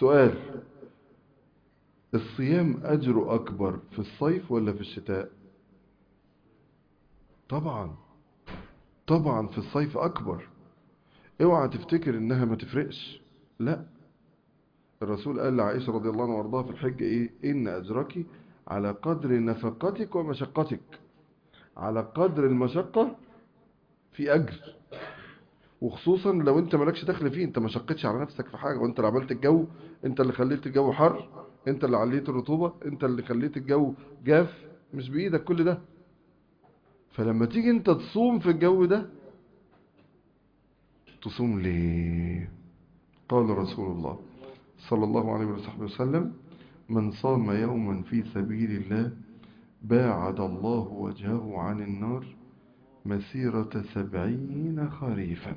سؤال الصيام أجره أكبر في الصيف ولا في الشتاء طبعا طبعا في الصيف أكبر اوعى تفتكر انها ما تفرقش لا الرسول قال لعائشة رضي الله عنها وارضاها في الحج ايه ان اجرك على قدر نفقتك ومشقتك على قدر المشقة في اجر وخصوصا لو انت مالكش دخل فيه انت ما شقتش على نفسك في حاجة وانت اللي عملت الجو انت اللي خليت الجو حر انت اللي عليت الرطوبة انت اللي خليت الجو جاف مش بايدك كل ده فلما تيجي انت تصوم في الجو ده تصوم ليه قال رسول الله صلى الله عليه وصحبه وسلم من صام يوما في سبيل الله باعد الله وجهه عن النار مسيرة سبعين خريفا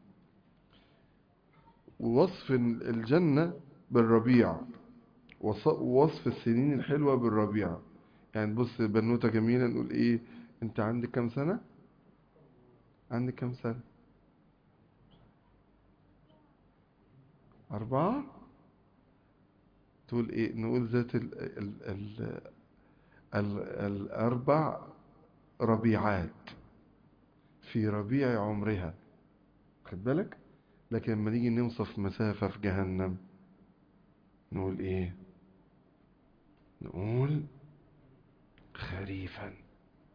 ووصف الجنة بالربيع ووصف السنين الحلوة بالربيع يعني بص بنوتة جميلة نقول ايه انت عندك كم سنة عندك كم سنة أربعة تقول إيه نقول ذات ال ال ال ال الأربع ربيعات في ربيع عمرها خد بالك لكن لما نيجي نوصف مسافة في جهنم نقول إيه نقول خريفا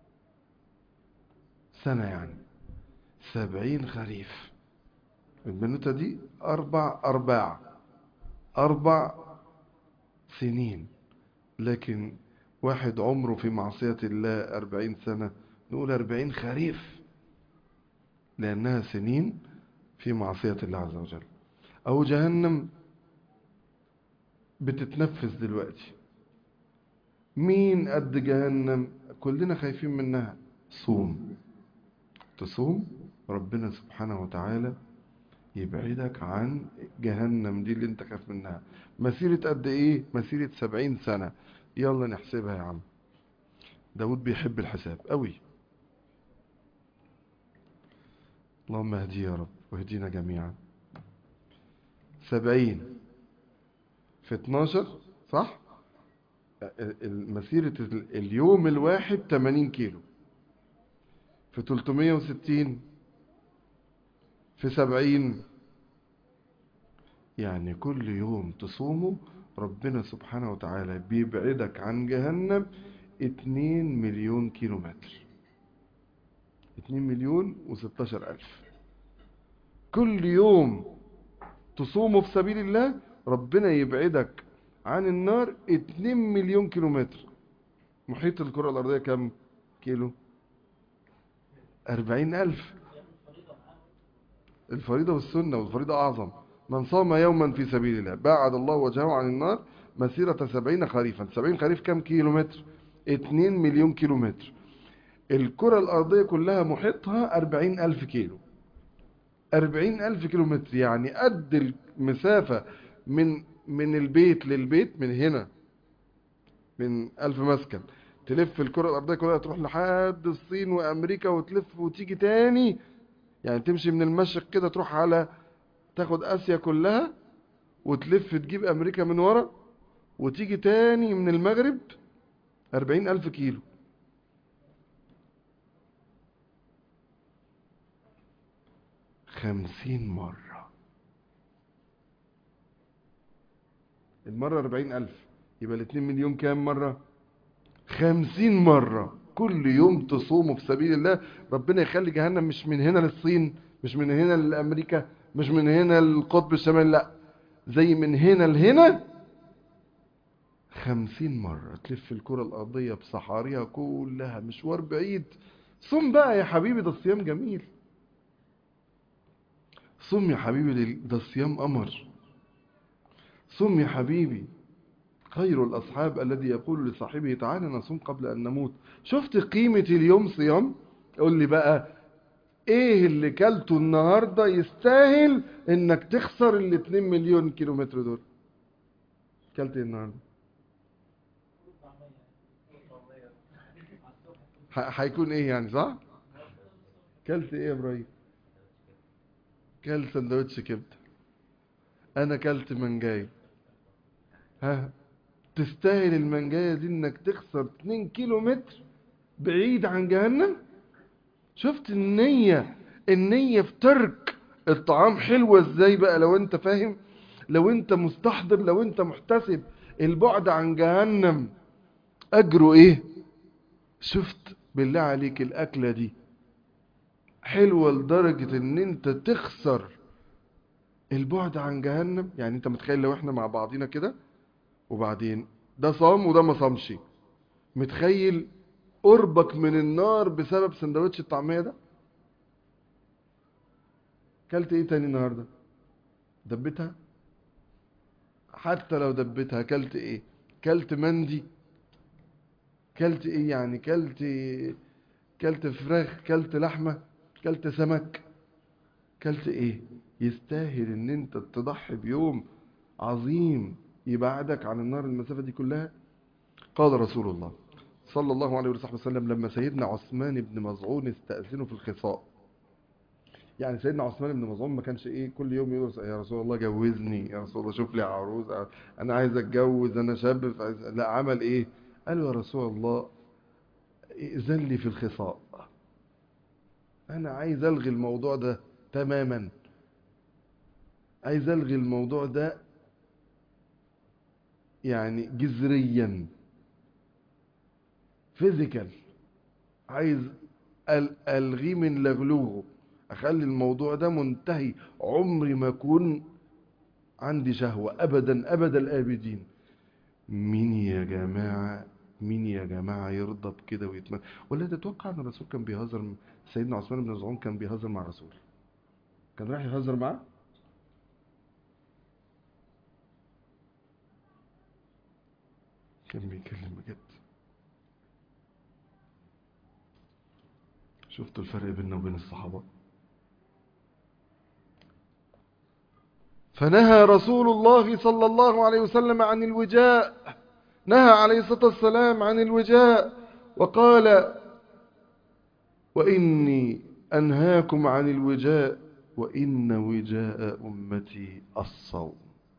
سنة يعني سبعين خريف البنوتة دي أربع أرباع أربع سنين لكن واحد عمره في معصية الله أربعين سنة نقول أربعين خريف لأنها سنين في معصية الله عز وجل أو جهنم بتتنفس دلوقتي مين قد جهنم كلنا خايفين منها صوم تصوم ربنا سبحانه وتعالى يبعدك عن جهنم دي اللي انت خايف منها مسيرة قد ايه مسيرة سبعين سنة يلا نحسبها يا عم داود بيحب الحساب قوي اللهم اهدي يا رب واهدينا جميعا سبعين في اتناشر صح مسيرة اليوم الواحد 80 كيلو في 360 في 70 يعني كل يوم تصومه ربنا سبحانه وتعالى بيبعدك عن جهنم 2 مليون كيلو متر 2 مليون و16 ألف كل يوم تصومه في سبيل الله ربنا يبعدك عن النار 2 مليون كيلو متر محيط الكرة الأرضية كم كيلو 40 ألف الفريضة والسنة والفريضة أعظم من صام يوما في سبيل الله باعد الله وجهه عن النار مسيرة سبعين خريفا سبعين خريف كم كيلو متر 2 مليون كيلو متر الكرة الأرضية كلها محيطها 40 ألف كيلو 40 ألف كيلو متر يعني قد المسافة من من البيت للبيت من هنا من ألف مسكن تلف الكرة الأرضية كلها تروح لحد الصين وأمريكا وتلف وتيجي تاني يعني تمشي من المشرق كده تروح على تاخد آسيا كلها وتلف تجيب أمريكا من ورا وتيجي تاني من المغرب أربعين ألف كيلو خمسين مرة المرة أربعين ألف يبقى الاتنين مليون كام مرة خمسين مرة كل يوم تصوموا في سبيل الله ربنا يخلي جهنم مش من هنا للصين مش من هنا لأمريكا مش من هنا للقطب الشمالي لا زي من هنا لهنا خمسين مرة تلف الكرة الأرضية بصحاريها كلها مشوار بعيد صوم بقى يا حبيبي ده الصيام جميل صوم يا حبيبي ده الصيام أمر صوم يا حبيبي خير الأصحاب الذي يقول لصاحبه تعالى نصوم قبل أن نموت شفت قيمة اليوم صيام قول لي بقى ايه اللي كلته النهاردة يستاهل انك تخسر ال 2 مليون كيلومتر دول كلت ايه النهاردة هيكون ايه يعني صح كلت ايه يا ابراهيم كلت سندوتش كبده انا كلت منجاي ها تستاهل المنجاية دي انك تخسر 2 كيلو متر بعيد عن جهنم شفت النية النية في ترك الطعام حلوة ازاي بقى لو انت فاهم لو انت مستحضر لو انت محتسب البعد عن جهنم اجره ايه شفت بالله عليك الاكلة دي حلوة لدرجة ان انت تخسر البعد عن جهنم يعني انت متخيل لو احنا مع بعضينا كده وبعدين ده صام وده ما صامش متخيل قربك من النار بسبب سندوتش الطعمية ده كلت ايه تاني النهاردة دبتها حتى لو دبتها كلت ايه كلت مندي كلت ايه يعني كلت كلت فراخ كلت لحمة كلت سمك كلت ايه يستاهل ان انت تضحي بيوم عظيم يبعدك عن النار المسافة دي كلها قال رسول الله صلى الله عليه وسلم لما سيدنا عثمان بن مظعون استأذنه في الخصاء يعني سيدنا عثمان بن مظعون ما كانش ايه كل يوم يقول يا رسول الله جوزني يا رسول الله شوف لي عروس انا عايز اتجوز انا شاب لا عمل ايه قال يا رسول الله ائذن لي في الخصاء انا عايز الغي الموضوع ده تماما عايز الغي الموضوع ده يعني جذريا فيزيكال عايز الغيه من لغلوغه اخلي الموضوع ده منتهي عمري ما اكون عندي شهوة ابدا ابدا الابدين مين يا جماعة مين يا جماعة يرضى بكده ويتمنى ولا تتوقع ان الرسول كان بيهزر سيدنا عثمان بن مظعون كان بيهزر مع الرسول كان رايح يهزر معاه كان بيتكلم بجد شفتوا الفرق بيننا وبين الصحابة فنهى رسول الله صلى الله عليه وسلم عن الوجاء نهى عليه الصلاة والسلام عن الوجاء وقال وإني أنهاكم عن الوجاء وإن وجاء أمتي الصوم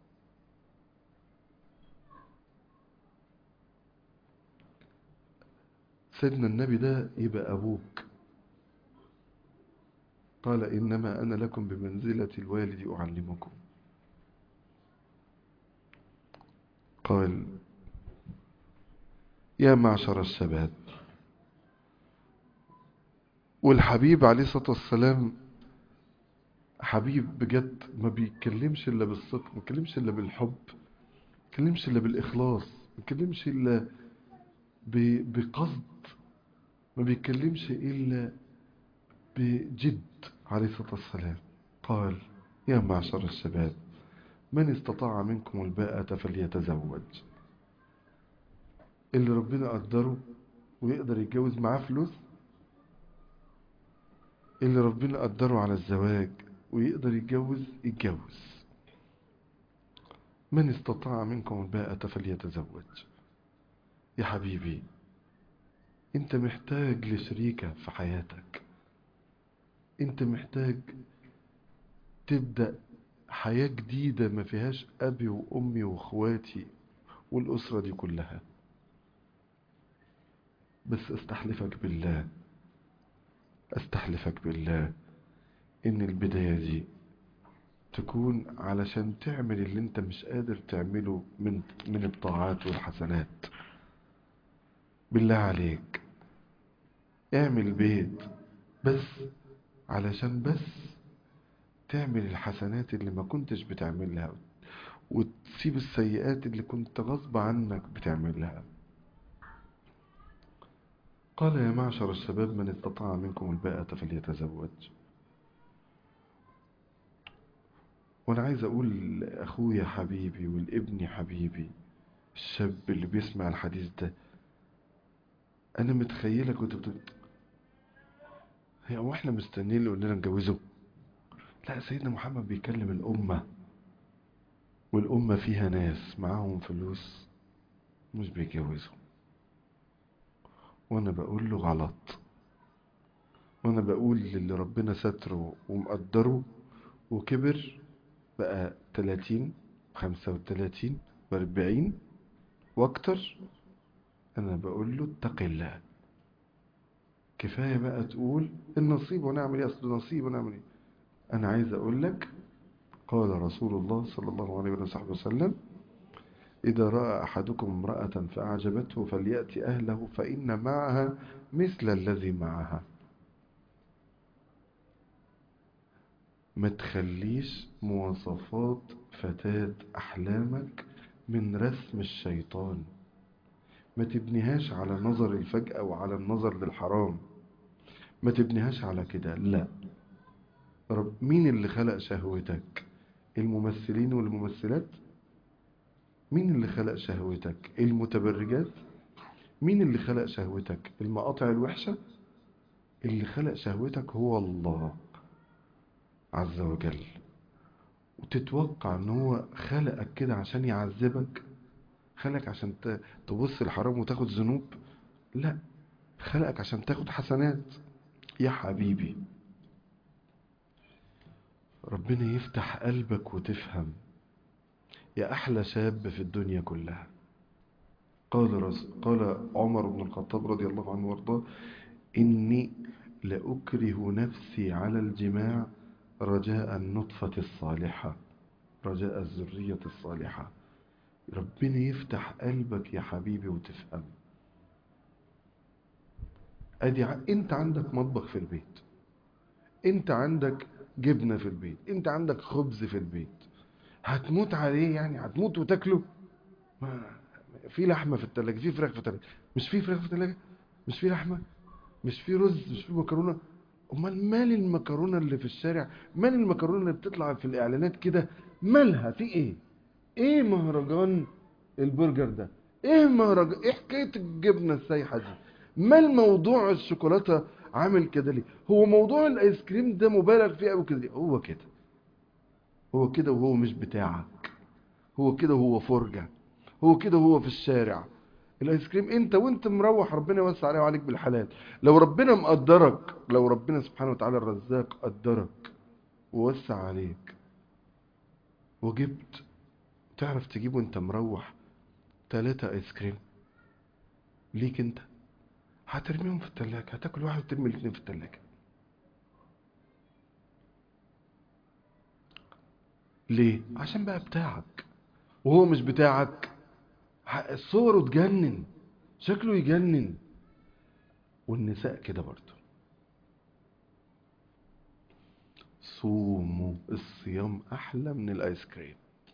سيدنا النبي ده يبقى أبوك قال إنما أنا لكم بمنزلة الوالد أعلمكم قال يا معشر الشباب والحبيب عليه الصلاة والسلام حبيب بجد ما بيتكلمش إلا بالصدق ما بيتكلمش إلا بالحب ما بيتكلمش إلا بالإخلاص ما بيتكلمش إلا بقصد ما بيتكلمش إلا بجد عليه الصلاة والسلام قال يا معشر الشباب من استطاع منكم الباءة فليتزوج اللي ربنا قدره ويقدر يتجوز معاه فلوس اللي ربنا قدره على الزواج ويقدر يتجوز يتجوز من استطاع منكم الباءة فليتزوج يا حبيبي انت محتاج لشريكة في حياتك انت محتاج تبدأ حياة جديدة ما فيهاش أبي وأمي وأخواتي والأسرة دي كلها بس استحلفك بالله استحلفك بالله ان البداية دي تكون علشان تعمل اللي انت مش قادر تعمله من, من الطاعات والحسنات بالله عليك اعمل بيت بس علشان بس تعمل الحسنات اللي ما كنتش بتعملها وتسيب السيئات اللي كنت غصب عنك بتعملها قال يا معشر الشباب من استطاع منكم الباءة فليتزوج وانا عايز اقول لاخويا حبيبي والابن حبيبي الشاب اللي بيسمع الحديث ده انا متخيلك كنت بتقول هي هو احنا مستنيين اللي قلنا نجوزه لا سيدنا محمد بيكلم الامه والامه فيها ناس معاهم فلوس مش بيجوزوا وانا بقول له غلط وانا بقول للي ربنا ستره ومقدره وكبر بقى 30 35 بأربعين واكتر انا بقول له اتق الله كفاية بقى تقول النصيب ونعمل ايه اصل نصيب ونعمل ايه انا عايز اقول لك قال رسول الله صلى الله عليه وصحبه وسلم إذا رأى أحدكم امرأة فأعجبته فليأتي أهله فإن معها مثل الذي معها ما تخليش مواصفات فتاة أحلامك من رسم الشيطان ما تبنيهاش على نظر الفجأة وعلى النظر للحرام ما تبنيهاش على كده لا رب مين اللي خلق شهوتك الممثلين والممثلات مين اللي خلق شهوتك المتبرجات مين اللي خلق شهوتك المقاطع الوحشة اللي خلق شهوتك هو الله عز وجل وتتوقع ان هو خلقك كده عشان يعذبك خلقك عشان تبص الحرام وتاخد ذنوب لا خلقك عشان تاخد حسنات يا حبيبي ربنا يفتح قلبك وتفهم يا أحلى شاب في الدنيا كلها قال, رسول قال عمر بن الخطاب رضي الله عنه وارضاه إني لأكره نفسي على الجماع رجاء النطفة الصالحة رجاء الذرية الصالحة ربنا يفتح قلبك يا حبيبي وتفهم ادي ع... انت عندك مطبخ في البيت انت عندك جبنة في البيت انت عندك خبز في البيت هتموت عليه يعني هتموت وتاكله ما في لحمة في التلاجة في فراخ في التلاجة مش في فراخ في التلاجة مش في لحمة مش في رز مش في مكرونة امال مال المكرونة اللي في الشارع مال المكرونة اللي بتطلع في الاعلانات كده مالها في ايه ايه مهرجان البرجر ده ايه مهرجان ايه حكاية الجبنة السايحة دي مال موضوع الشوكولاتة عامل كده ليه هو موضوع الايس كريم ده مبالغ فيه قوي كده ليه هو كده هو كده وهو مش بتاعك هو كده وهو فرجة هو كده وهو في الشارع الايس كريم انت وانت مروح ربنا يوسع عليه وعليك بالحلال لو ربنا مقدرك لو ربنا سبحانه وتعالى الرزاق قدرك ووسع عليك وجبت تعرف تجيب وانت مروح ثلاثة ايس كريم ليك انت هترميهم في التلاجة هتاكل واحد وترمي الاثنين في التلاجة ليه عشان بقى بتاعك وهو مش بتاعك صوره تجنن شكله يجنن والنساء كده برضه صوموا الصيام احلى من الايس كريم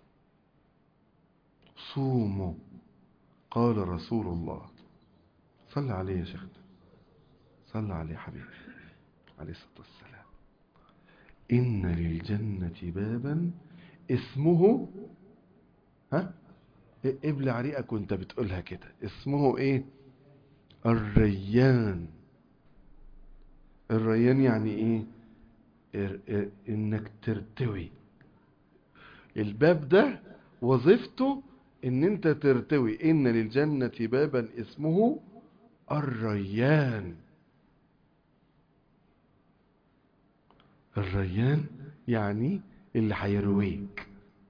صوموا قال رسول الله صلى عليه يا شيخنا صلى عليه حبيبي عليه الصلاة والسلام إن للجنة بابا اسمه ها ابلع ريقك وانت بتقولها كده اسمه ايه الريان الريان يعني ايه ار ار انك ترتوي الباب ده وظيفته ان انت ترتوي ان للجنة بابا اسمه الريان الريان يعني اللي هيرويك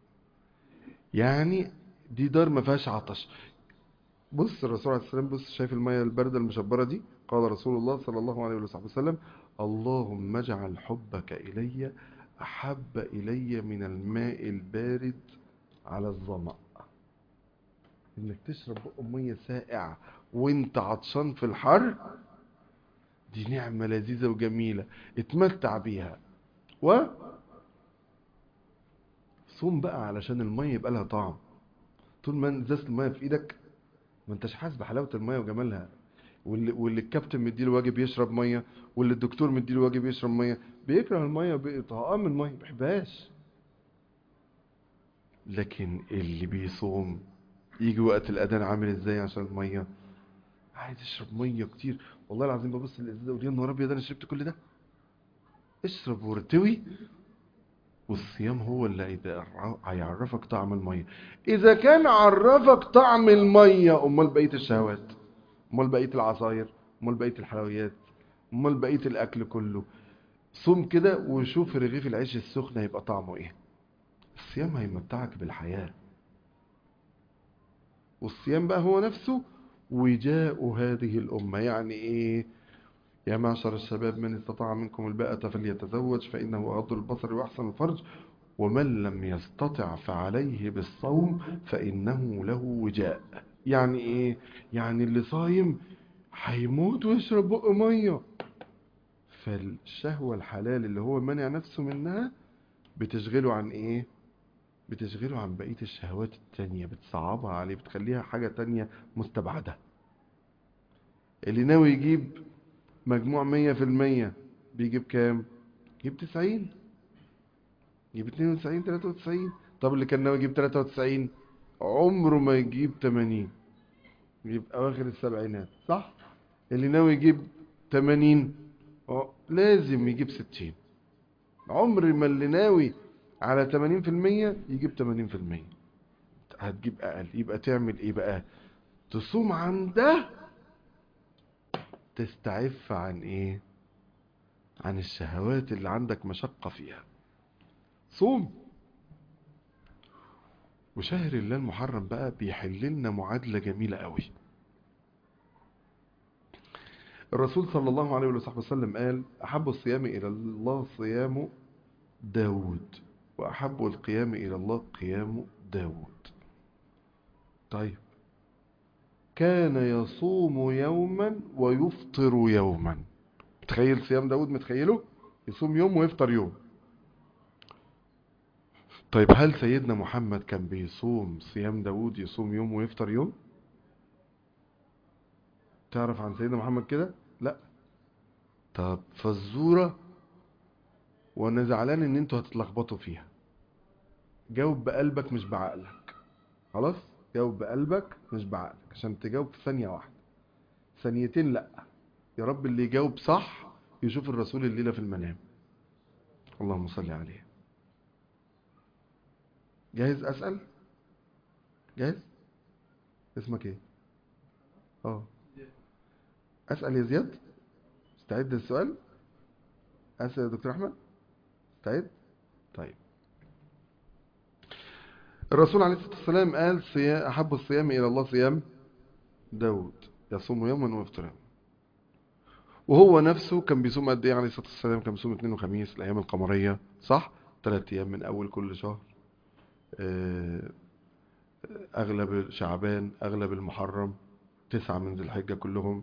يعني دي دار ما فيهاش عطش بص الرسول عليه السلام بص شايف الميه البارده المشبره دي قال رسول الله صلى الله عليه وسلم اللهم اجعل حبك الي احب الي من الماء البارد على الظمأ انك تشرب بق ميه ساقع وانت عطشان في الحر دي نعمة لذيذة وجميلة اتمتع بيها و صوم بقى علشان المية يبقى لها طعم طول ما ازازة المية في ايدك ما انتش حاسس بحلاوة المية وجمالها واللي, واللي الكابتن مديله واجب يشرب مية واللي الدكتور مديله واجب يشرب مية بيكره المية طعام المية ما بيحبهاش لكن اللي بيصوم يجي وقت الاذان عامل ازاي عشان المية عايز اشرب مية كتير والله العظيم ببص للازازة اقول يا نهار ابيض انا شربت كل ده اشرب وارتوي والصيام هو اللي هيعرفك طعم المية اذا كان عرفك طعم المية امال بقية الشهوات امال بقية العصاير امال بقية الحلويات امال بقية الاكل كله صوم كده وشوف رغيف العيش السخن هيبقى طعمه ايه الصيام هيمتعك بالحياة والصيام بقى هو نفسه وجاء هذه الأمة يعني إيه يا معشر الشباب من استطاع منكم الباءة فليتزوج فإنه أغض البصر وأحسن الفرج ومن لم يستطع فعليه بالصوم فإنه له وجاء يعني إيه يعني اللي صايم هيموت ويشرب بق مية فالشهوة الحلال اللي هو منع نفسه منها بتشغله عن إيه بتشغله عن بقية الشهوات التانية بتصعبها عليه بتخليها حاجة تانية مستبعدة اللي ناوي يجيب مجموع مية في المية بيجيب كام يجيب تسعين يجيب اتنين وتسعين تلاتة وتسعين طب اللي كان ناوي يجيب تلاتة وتسعين عمره ما يجيب تمانين يجيب اواخر السبعينات صح اللي ناوي يجيب تمانين اه لازم يجيب ستين عمر ما اللي ناوي على 80% يجيب 80% هتجيب اقل يبقى تعمل ايه بقى تصوم عن ده تستعف عن ايه عن الشهوات اللي عندك مشقة فيها صوم وشهر الله المحرم بقى بيحل لنا معادلة جميلة قوي الرسول صلى الله عليه وصحبه وسلم قال أحب الصيام إلى الله صيام داود وأحب القيام إلى الله قيام داود طيب كان يصوم يوما ويفطر يوما تخيل صيام داود متخيله يصوم يوم ويفطر يوم طيب هل سيدنا محمد كان بيصوم صيام داود يصوم يوم ويفطر يوم تعرف عن سيدنا محمد كده لا طب فالزورة وانا زعلان ان انتوا هتتلخبطوا فيها جاوب بقلبك مش بعقلك خلاص جاوب بقلبك مش بعقلك عشان تجاوب في ثانية واحدة ثانيتين لا يا رب اللي يجاوب صح يشوف الرسول الليلة في المنام اللهم صل عليه جاهز اسأل جاهز اسمك ايه اه اسأل يا زياد استعد للسؤال اسأل يا دكتور احمد استعد طيب الرسول عليه الصلاة والسلام قال صيام أحب الصيام إلى الله صيام داود يصوم يوما ويفطر يوما وهو نفسه كان بيصوم قد ايه عليه الصلاة والسلام كان بيصوم اثنين وخميس الأيام القمرية صح ثلاث أيام من أول كل شهر أغلب شعبان أغلب المحرم تسعة من ذي الحجة كلهم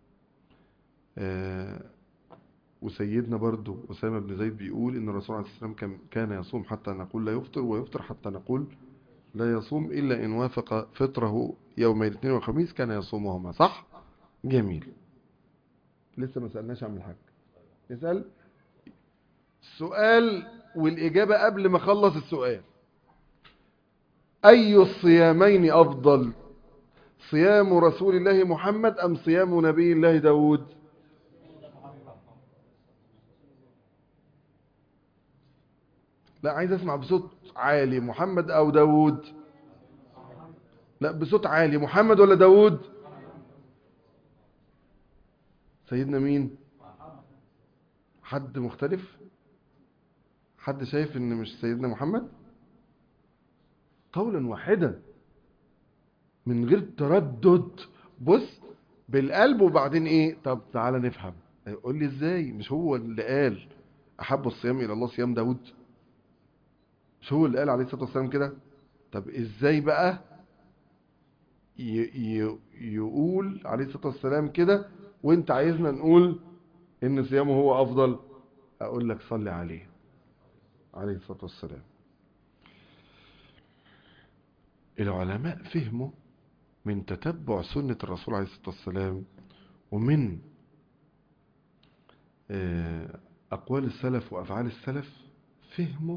وسيدنا برضو أسامة بن زيد بيقول إن الرسول عليه الصلاة والسلام كان يصوم حتى نقول لا يفطر ويفطر حتى نقول لا يصوم إلا إن وافق فطره يوم الاثنين والخميس كان يصومهما صح؟ جميل لسه ما سألناش عن الحاج نسأل السؤال والإجابة قبل ما أخلص السؤال أي الصيامين أفضل صيام رسول الله محمد أم صيام نبي الله داود لا عايز اسمع بصوت عالي محمد او داود لا بصوت عالي محمد ولا داود سيدنا مين حد مختلف حد شايف ان مش سيدنا محمد قولا واحدا من غير تردد بص بالقلب وبعدين ايه طب تعالى نفهم قول لي ازاي مش هو اللي قال احب الصيام الى الله صيام داود مش هو اللي قال عليه الصلاة والسلام كده طب ازاي بقى ي ي يقول عليه الصلاة والسلام كده وانت عايزنا نقول ان صيامه هو افضل اقول لك صلي عليه عليه الصلاة والسلام العلماء فهموا من تتبع سنة الرسول عليه الصلاة والسلام ومن أقوال السلف وأفعال السلف فهموا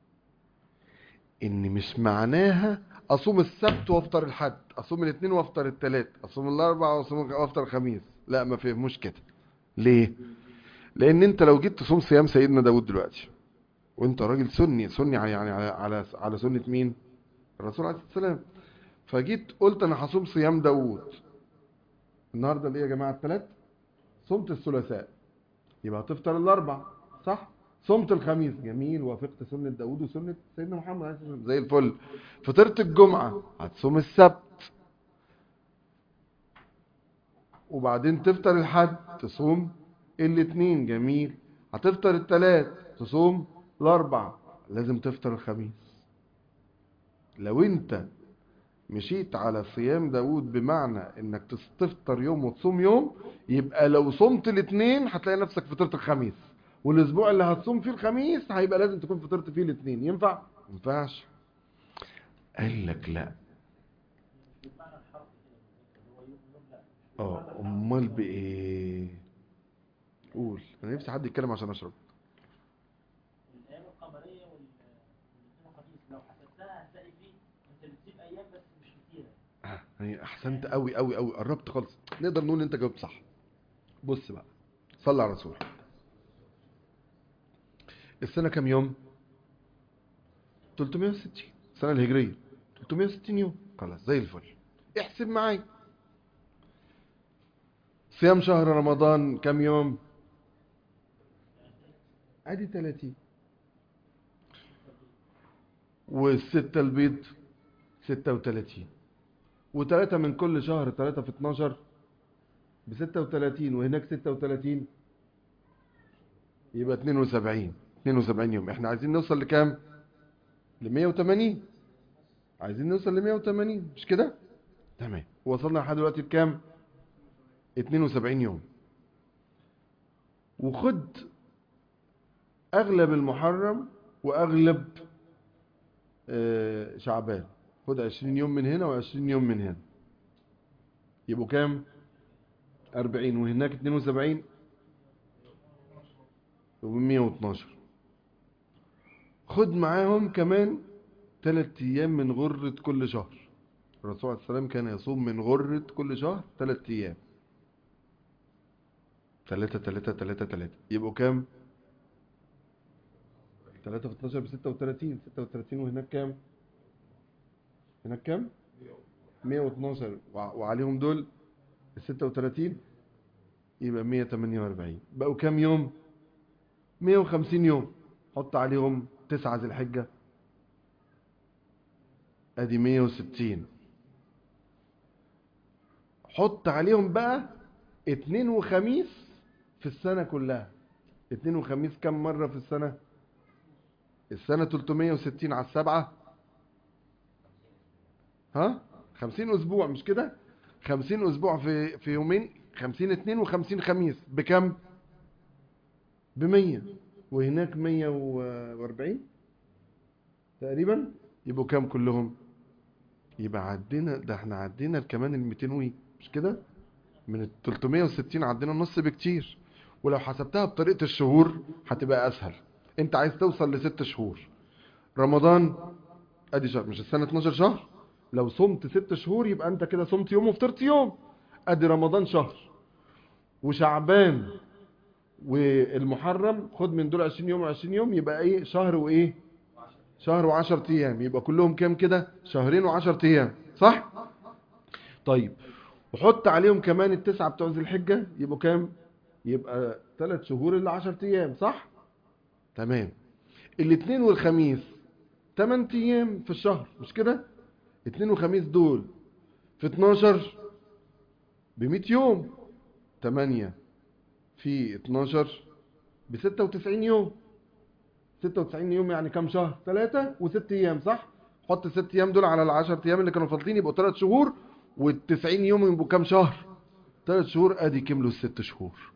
ان مش معناها اصوم السبت وافطر الحد اصوم الاثنين وافطر الثلاث اصوم الاربعاء واصوم وافطر الخميس لا ما فهموش كده ليه لان انت لو جيت تصوم صيام سيدنا داود دلوقتي وانت راجل سني سني يعني على على على سنه مين الرسول عليه الصلاه والسلام فجيت قلت انا هصوم صيام داود النهارده ايه يا جماعه الثلاث صمت الثلاثاء يبقى هتفطر الاربع صح صمت الخميس جميل وافقت سنة داود وسنة سيدنا محمد عليه الصلاة والسلام زي الفل فطرت الجمعة هتصوم السبت وبعدين تفطر الحد تصوم الاثنين جميل هتفطر الثلاث تصوم الاربع لازم تفطر الخميس لو انت مشيت على صيام داود بمعنى انك تس- تفطر يوم وتصوم يوم يبقى لو صمت الاثنين هتلاقي نفسك فطرت الخميس والاسبوع اللي هتصوم فيه الخميس هيبقى لازم تكون فطرت فيه الاثنين ينفع ما ينفعش قال لك لا اه امال بايه قول انا نفسي حد يتكلم عشان اشرب الايام القمريه وال والاثنين خميس لو حسبتها هتلاقي فيه انت بتسيب ايام بس مش كتيره آه، يعني احسنت قوي قوي قوي قربت خالص نقدر نقول انت جاوبت صح بص بقى صلى على رسول السنه كام يوم 360 السنه الهجريه 360 يوم خلاص زي الفل احسب معايا صيام شهر رمضان كام يوم ادي 30 والستة البيض 36 وتلاتة من كل شهر تلاتة في 12 ب 36 وهناك 36 يبقى 72 72 يوم احنا عايزين نوصل لكام ل 180 عايزين نوصل ل 180 مش كده تمام وصلنا لحد دلوقتي بكام 72 يوم وخد اغلب المحرم واغلب آه، شعبان خد 20 يوم من هنا و20 يوم من هنا يبقوا كام 40 وهناك 72 يبقوا 112 خد معاهم كمان 3 ايام من غرة كل شهر الرسول عليه السلام كان يصوم من غرة كل شهر 3 ايام 3 3 3 3 يبقوا كام 3 في 12 ب 36 36 وهناك كام هناك كام 112 وع- وعليهم دول ال 36 يبقى 148 بقوا كام يوم 150 يوم حط عليهم 9 ذي الحجة ادي 160 حط عليهم بقى اتنين وخميس في السنة كلها اتنين وخميس كم مرة في السنة السنة 360 على السبعة ها 50 اسبوع مش كده 50 اسبوع في في يومين 50 اتنين وخمسين خميس بكم ب 100 وهناك 140 تقريبا يبقوا كام كلهم يبقى عدينا ده احنا عدينا كمان ال 200 وي مش كده من ال 360 عدينا النص بكتير ولو حسبتها بطريقة الشهور هتبقى اسهل انت عايز توصل لست شهور رمضان ادي شهر مش السنة 12 شهر لو صمت ست شهور يبقى انت كده صمت يوم وفطرت يوم ادي رمضان شهر وشعبان والمحرم خد من دول 20 يوم و20 يوم يبقى ايه شهر وايه شهر و10 ايام يبقى كلهم كام كده شهرين و10 ايام صح طيب وحط عليهم كمان التسعة بتوع ذي الحجة يبقوا كام يبقى 3 شهور الا 10 ايام صح تمام الاثنين والخميس 8 ايام في الشهر مش كده اثنين وخميس دول في 12 ب 100 يوم 8 في 12 ب 96 يوم 96 يوم يعني كام شهر 3 و6 ايام صح حط 6 ايام دول على ال 10 ايام اللي كانوا فاضلين يبقوا 3 شهور وال90 يوم يبقوا كام شهر 3 شهور ادي كملوا الست شهور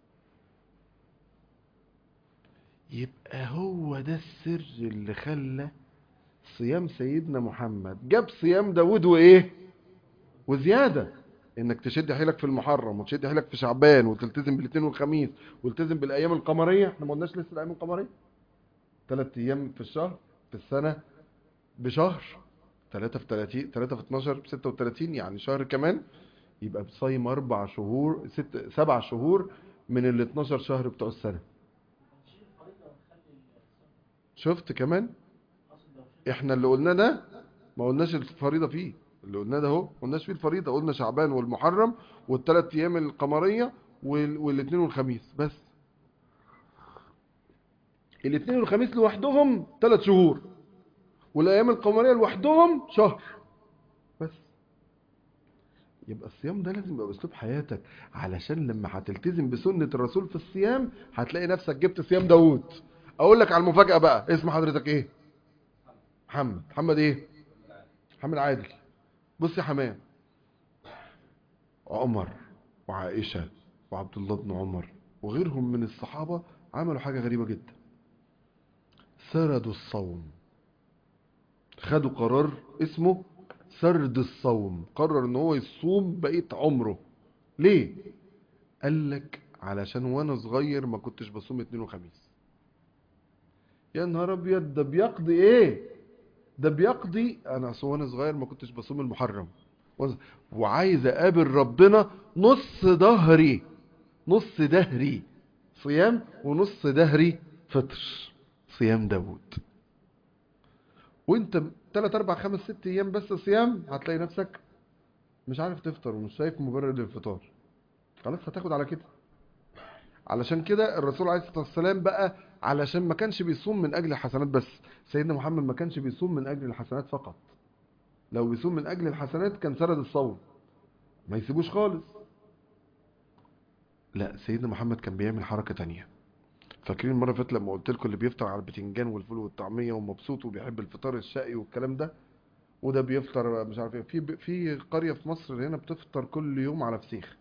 يبقى هو ده السر اللي خلى صيام سيدنا محمد جاب صيام داود وايه وزياده انك تشد حيلك في المحرم وتشد حيلك في شعبان وتلتزم بالاثنين والخميس والتزم بالايام القمريه احنا ما قلناش لسه الايام القمريه ثلاث ايام في الشهر في السنه بشهر 3 في 30 3 في 12 ب 36 يعني شهر كمان يبقى بتصيم اربع شهور ست سبع شهور من ال 12 شهر بتوع السنه نشيل الفريضه ونخلي السنه شفت كمان اقصد لو شلت احنا اللي قلناه ده ما قلناش الفريضه فيه اللي قلناه ده اهو ما قلناش فيه الفريضه قلنا شعبان والمحرم والثلاث ايام القمريه وال- والاثنين والخميس بس الاثنين والخميس لوحدهم ثلاث شهور والايام القمريه لوحدهم شهر بس يبقى الصيام ده لازم يبقى اسلوب حياتك علشان لما هتلتزم بسنة الرسول في الصيام هتلاقي نفسك جبت صيام داوود اقول لك على المفاجأة بقى اسم حضرتك ايه محمد محمد ايه محمد عادل بص يا حمام عمر وعائشة وعبد الله بن عمر وغيرهم من الصحابة عملوا حاجة غريبة جدا سردوا الصوم خدوا قرار اسمه سرد الصوم قرر ان هو يصوم بقية عمره ليه قال لك علشان وانا صغير ما كنتش بصوم اثنين وخميس يا نهار ابيض ده بيقضي ايه ده بيقضي انا أصل وانا صغير ما كنتش بصوم المحرم وأنا- وعايز اقابل ربنا نص ظهري نص دهري صيام ونص دهري فطر صيام داوود وانت 3 4 5 6 ايام بس صيام هتلاقي نفسك مش عارف تفطر ومش شايف مبرر للفطار خلاص هتاخد على كده علشان كده الرسول عليه الصلاه والسلام بقى علشان ما كانش بيصوم من اجل الحسنات بس سيدنا محمد ما كانش بيصوم من اجل الحسنات فقط لو بيصوم من اجل الحسنات كان سرد الصوم ما يسيبوش خالص لا سيدنا محمد كان بيعمل حركة تانية فاكرين المرة اللي فاتت لما قلت لكم اللي بيفطر على البتنجان والفول والطعمية ومبسوط وبيحب الفطار الشقي والكلام ده وده بيفطر مش عارف ايه في في قرية في مصر هنا بتفطر كل يوم على فسيخ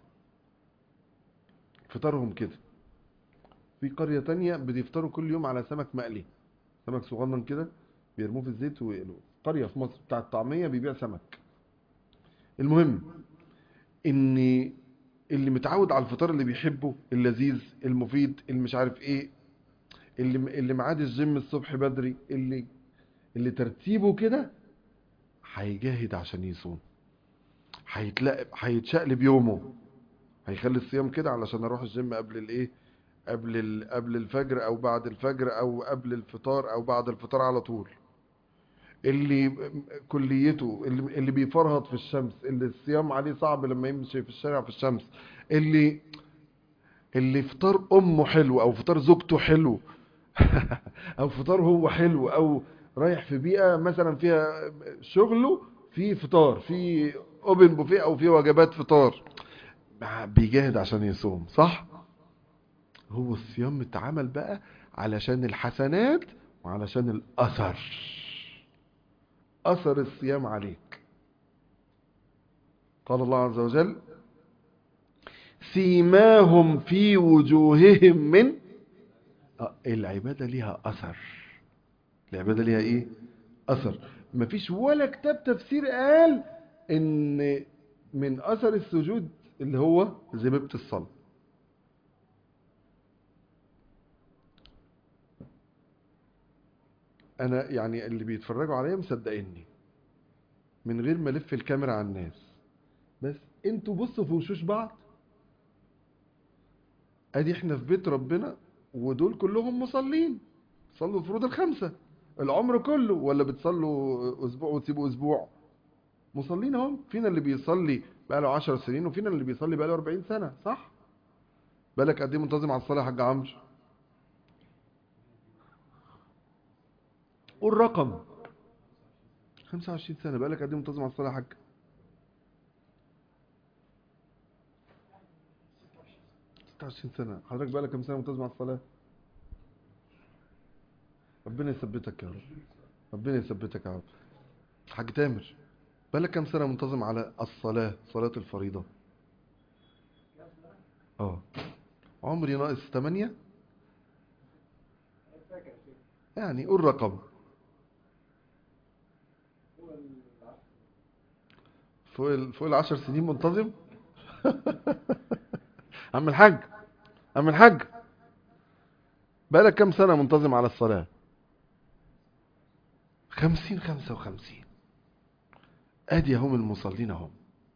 فطارهم كده في قرية تانية بيفطروا كل يوم على سمك مقلي سمك صغنن كده بيرموه في الزيت ويقلوه قرية في مصر بتاع الطعمية بيبيع سمك المهم ان اللي متعود على الفطار اللي بيحبه اللذيذ المفيد اللي مش عارف ايه اللي اللي معاد الجيم الصبح بدري اللي اللي ترتيبه كده هيجاهد عشان يصوم هيتلاقى هيتشقلب يومه هيخلي الصيام كده علشان اروح الجيم قبل الايه قبل ال... قبل الفجر او بعد الفجر او قبل الفطار او بعد الفطار على طول اللي كليته اللي, اللي بيفرهط في الشمس اللي الصيام عليه صعب لما يمشي في الشارع في الشمس اللي اللي فطار امه حلو او فطار زوجته حلو او فطار هو حلو او رايح في بيئة مثلا فيها شغله في فطار في اوبن بوفيه او في وجبات فطار بيجاهد عشان يصوم صح هو الصيام اتعمل بقى علشان الحسنات وعلشان الاثر اثر الصيام عليك قال الله عز وجل سيماهم في وجوههم من آه، العبادة ليها اثر العبادة ليها ايه اثر مفيش ولا كتاب تفسير قال ان من اثر السجود اللي هو زبيبة الصلاة انا يعني اللي بيتفرجوا عليا مصدقيني من غير ما الف الكاميرا على الناس بس انتوا بصوا في وشوش بعض ادي احنا في بيت ربنا ودول كلهم مصلين صلوا الفروض الخمسة العمر كله ولا بتصلوا اسبوع وتسيبوا اسبوع مصلين اهم فينا اللي بيصلي بقاله 10 سنين وفينا اللي بيصلي بقاله 40 سنة صح بالك قد ايه منتظم على الصلاة يا حاج عمرو قول رقم 25 سنة بقالك قد ايه منتظم على الصلاة يا حاج 26 سنة حضرتك بقالك كام سنة منتظم على الصلاة ربنا يثبتك يا رب ربنا يثبتك يا رب حاج تامر بقالك كام سنة منتظم على الصلاة صلاة الفريضة اه عمري ناقص 8 يعني قول رقم فوق ال... فوق العشر سنين منتظم عم الحاج عم الحاج بقالك كام سنة منتظم على الصلاة خمسين خمسة وخمسين ادي هم المصلين هم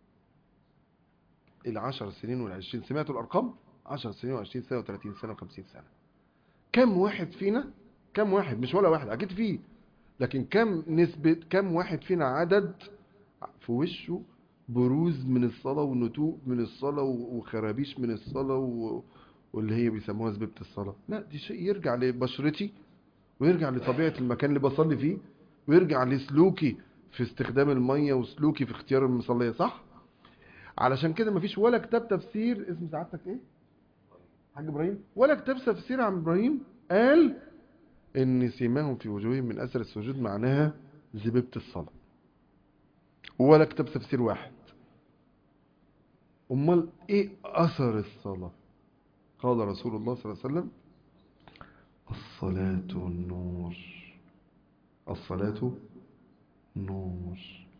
العشر سنين والعشرين سمعتوا الارقام عشر سنين وعشرين سنة وثلاثين سنة وخمسين سنة كم واحد فينا كم واحد مش ولا واحد اكيد فيه لكن كم نسبة كم واحد فينا عدد في وشه بروز من الصلاة ونتوء من الصلاة وخرابيش من الصلاة و... واللي هي بيسموها زبيبة الصلاة لا دي شيء يرجع لبشرتي ويرجع لطبيعة المكان اللي بصلي فيه ويرجع لسلوكي في استخدام المية وسلوكي في اختيار المصلية صح علشان كده مفيش ولا كتاب تفسير اسم سعادتك ايه حاج ابراهيم ولا كتاب تفسير عن ابراهيم قال ان سيماهم في وجوههم من اثر السجود معناها زبيبة الصلاة ولا كتاب تفسير واحد امال ايه اثر الصلاة قال رسول الله صلى الله عليه وسلم الصلاة النور الصلاة نور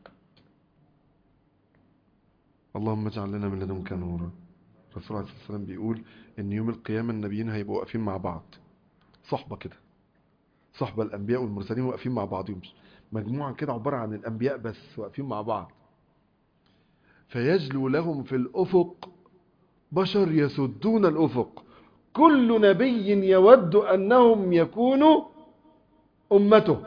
اللهم اجعل لنا من لدنك نورا الرسول عليه الصلاة والسلام بيقول ان يوم القيامة النبيين هيبقوا واقفين مع بعض صحبة كده صحبة الانبياء والمرسلين واقفين مع بعضهم مجموعة كده عبارة عن الانبياء بس واقفين مع بعض فيجلو لهم في الافق بشر يسدون الافق كل نبي يود انهم يكونوا امته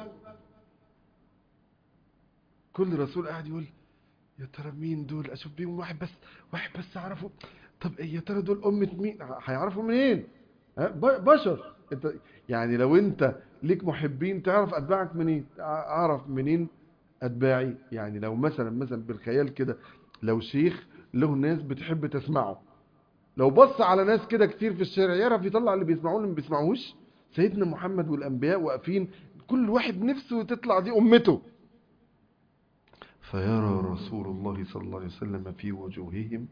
كل رسول قاعد يقول يا ترى مين دول اشوف بيهم واحد بس واحد بس اعرفه طب يا ترى دول امه مين هيعرفوا منين ها؟ ب- بشر انت يعني لو انت ليك محبين تعرف اتباعك منين اعرف منين اتباعي يعني لو مثلا مثلا بالخيال كده لو شيخ له ناس بتحب تسمعه لو بص على ناس كده كتير في الشارع يعرف يطلع اللي بيسمعوه اللي ما بيسمعوهوش سيدنا محمد والانبياء واقفين كل واحد نفسه تطلع دي امته فيرى رسول الله صلى الله عليه وسلم في وجوههم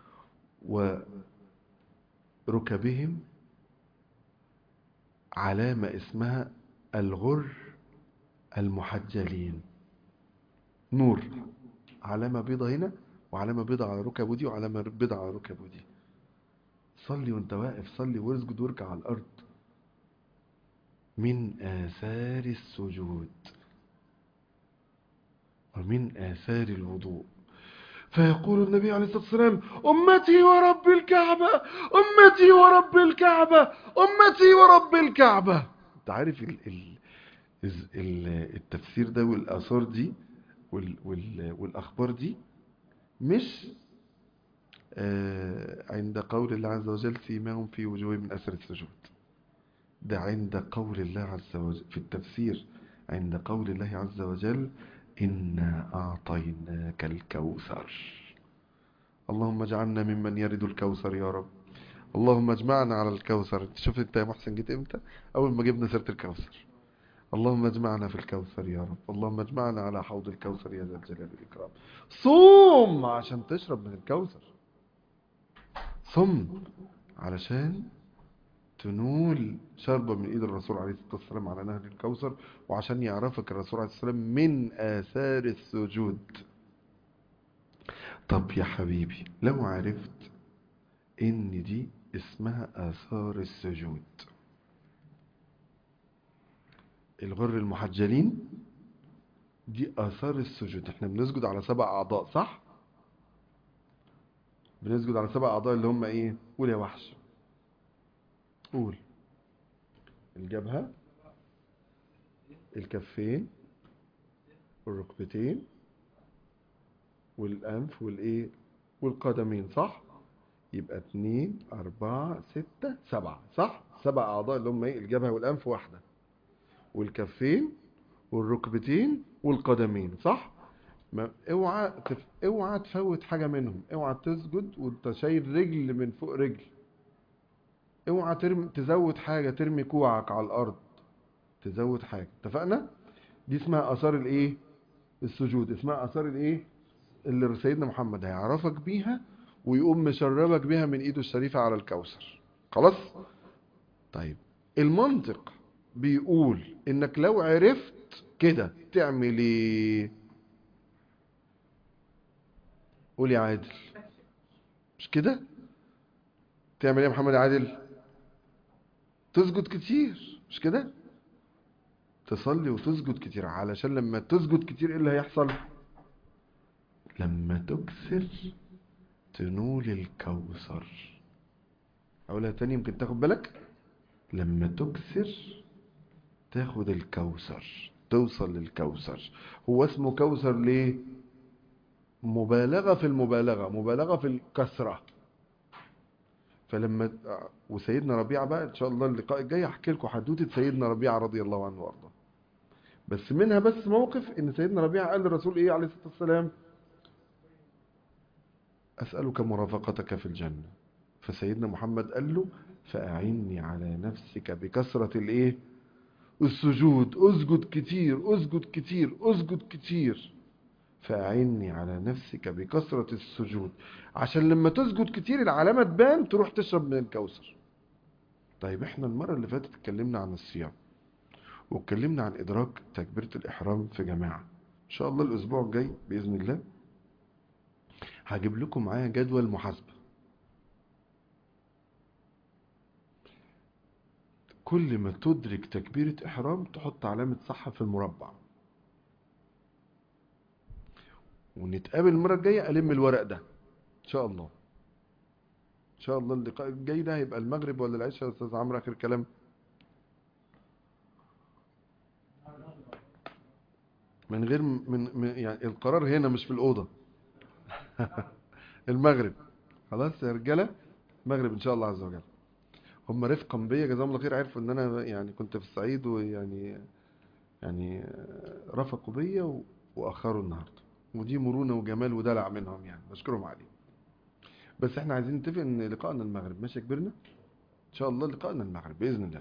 وركبهم علامة اسمها الغر المحجلين نور علامة بيضة هنا وعلامة بيضة على ركبه دي وعلامة بيضة على ركبه دي صلي وانت واقف صلي واسجد واركع على الأرض من آثار السجود ومن آثار الوضوء فيقول النبي عليه الصلاة والسلام أمتي ورب الكعبة أمتي ورب الكعبة أمتي ورب الكعبة انت عارف ال ال ال التفسير ده والآثار دي وال وال والأخبار دي مش آه عند قول الله عز وجل سيماهم في وجوههم من أثر السجود ده عند قول الله عز وجل في التفسير عند قول الله عز وجل إنا أعطيناك الكوثر اللهم اجعلنا ممن يرد الكوثر يا رب اللهم اجمعنا على الكوثر شوف انت يا محسن جيت امتى اول ما جبنا سيرة الكوثر اللهم اجمعنا في الكوثر يا رب اللهم اجمعنا على حوض الكوثر يا ذا الجلال والإكرام صوم عشان تشرب من الكوثر صم علشان تنول شربة من ايد الرسول عليه الصلاة والسلام على نهر الكوثر وعشان يعرفك الرسول عليه الصلاة والسلام من آثار السجود طب يا حبيبي لو عرفت ان دي اسمها آثار السجود الغر المحجلين دي آثار السجود احنا بنسجد على سبع أعضاء صح؟ بنسجد على سبع أعضاء اللي هم ايه؟ قول يا وحش قول الجبهة الكفين والركبتين والأنف والإيه والقدمين صح يبقى اتنين أربعة ستة سبعة صح سبع أعضاء اللي هم إيه الجبهة والأنف واحدة والكفين والركبتين والقدمين صح ما اوعى تف... اوعى تفوت حاجة منهم اوعى تسجد وانت شايل رجل من فوق رجل اوعى ترمي تزود حاجة ترمي كوعك على الأرض تزود حاجة اتفقنا دي اسمها آثار الايه السجود اسمها آثار الايه اللي سيدنا محمد هيعرفك بيها ويقوم مشربك بيها من ايده الشريفة على الكوثر خلاص طيب المنطق بيقول انك لو عرفت كده تعمل ايه قول يا عادل مش كده تعمل ايه يا محمد عادل تسجد كتير مش كده تصلي وتسجد كتير علشان لما تسجد كتير ايه اللي هيحصل لما تكسر تنول الكوثر اقولها تاني يمكن تاخد بالك لما تكسر تاخد الكوثر توصل للكوثر هو اسمه كوثر ليه مبالغة في المبالغة مبالغة في الكسرة فلما وسيدنا ربيعة بقى ان شاء الله اللقاء الجاي هحكي لكم حدوته سيدنا ربيعة رضي الله عنه وارضاه بس منها بس موقف ان سيدنا ربيعة قال للرسول ايه عليه الصلاة والسلام أسألك مرافقتك في الجنة فسيدنا محمد قال له فأعني على نفسك بكثرة الإيه السجود أسجد كتير أسجد كتير أسجد كتير فأعني على نفسك بكثرة السجود عشان لما تسجد كتير العلامة تبان تروح تشرب من الكوثر طيب احنا المرة اللي فاتت اتكلمنا عن الصيام واتكلمنا عن إدراك تكبيرة الإحرام في جماعة إن شاء الله الأسبوع الجاي بإذن الله هجيب لكم معايا جدول محاسبة كل ما تدرك تكبيرة إحرام تحط علامة صح في المربع ونتقابل المرة الجاية ألم الورق ده إن شاء الله إن شاء الله اللقاء الجاي ده هيبقى المغرب ولا العشاء يا أستاذ عمرو آخر كلام من غير من, من يعني القرار هنا مش في الأوضة المغرب خلاص يا رجالة المغرب إن شاء الله عز وجل هم رفقا بيا جزاهم الله خير عرفوا ان انا يعني كنت في الصعيد ويعني يعني رفقوا بيا و- واخروا النهارده ودي مرونه وجمال ودلع منهم يعني بشكرهم عليه بس احنا عايزين نتفق ان لقائنا المغرب ماشي يا كبرنا ان شاء الله لقائنا المغرب باذن الله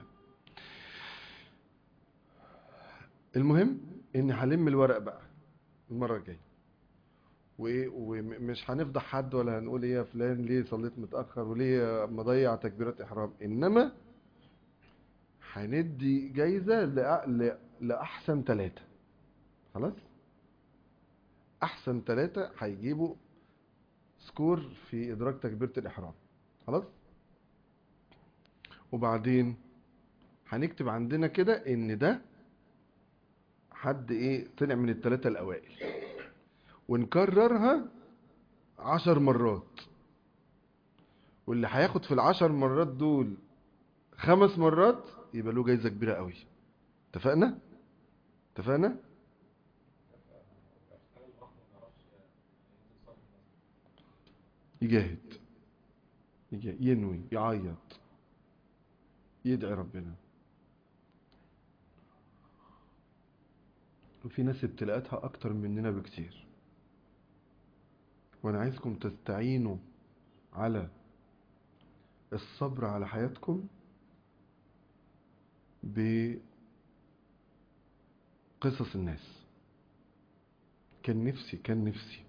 المهم اني هلم الورق بقى المره الجايه وايه ومش هنفضح حد ولا هنقول ايه يا فلان ليه صليت متاخر وليه مضيع تكبيرات احرام انما هندي جايزه لأ- ل- لاحسن ثلاثه خلاص احسن ثلاثه هيجيبوا سكور في ادراك تكبيره الاحرام خلاص وبعدين هنكتب عندنا كده ان ده حد ايه طلع من الثلاثه الاوائل ونكررها عشر مرات واللي هياخد في العشر مرات دول خمس مرات يبقى له جايزة كبيرة قوي اتفقنا؟ اتفقنا؟ يجاهد يجا- ينوي يعيط يدعي ربنا وفي ناس ابتلاءاتها اكتر مننا بكتير وانا عايزكم تستعينوا على الصبر على حياتكم بقصص الناس كان نفسي كان نفسي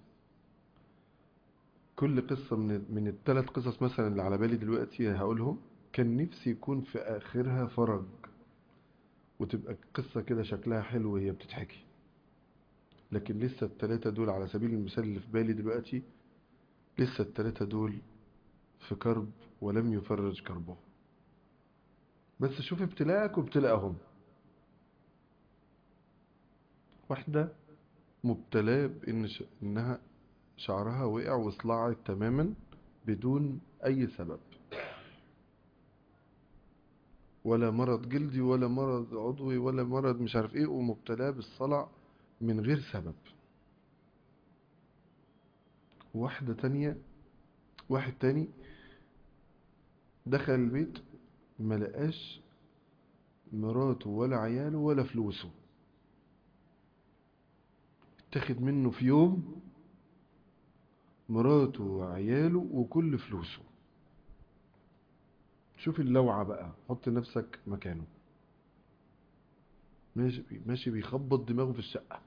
كل قصة من من الثلاث قصص مثلا اللي على بالي دلوقتي هقولهم كان نفسي يكون في آخرها فرج وتبقى قصة كده شكلها حلو وهي بتتحكي لكن لسه التلاتة دول على سبيل المثال اللي في بالي دلوقتي لسه التلاتة دول في كرب ولم يفرج كربه بس شوف ابتلاءك وابتلاءهم واحدة مبتلاة بإن ش... إنها شعرها وقع وصلعت تماما بدون أي سبب ولا مرض جلدي ولا مرض عضوي ولا مرض مش عارف ايه ومبتلاه بالصلع من غير سبب واحدة تانية واحد تاني دخل البيت ما لقاش مراته ولا عياله ولا فلوسه اتاخد منه في يوم مراته وعياله وكل فلوسه شوف اللوعة بقى حط نفسك مكانه ماشي ماشي بيخبط دماغه في الشقة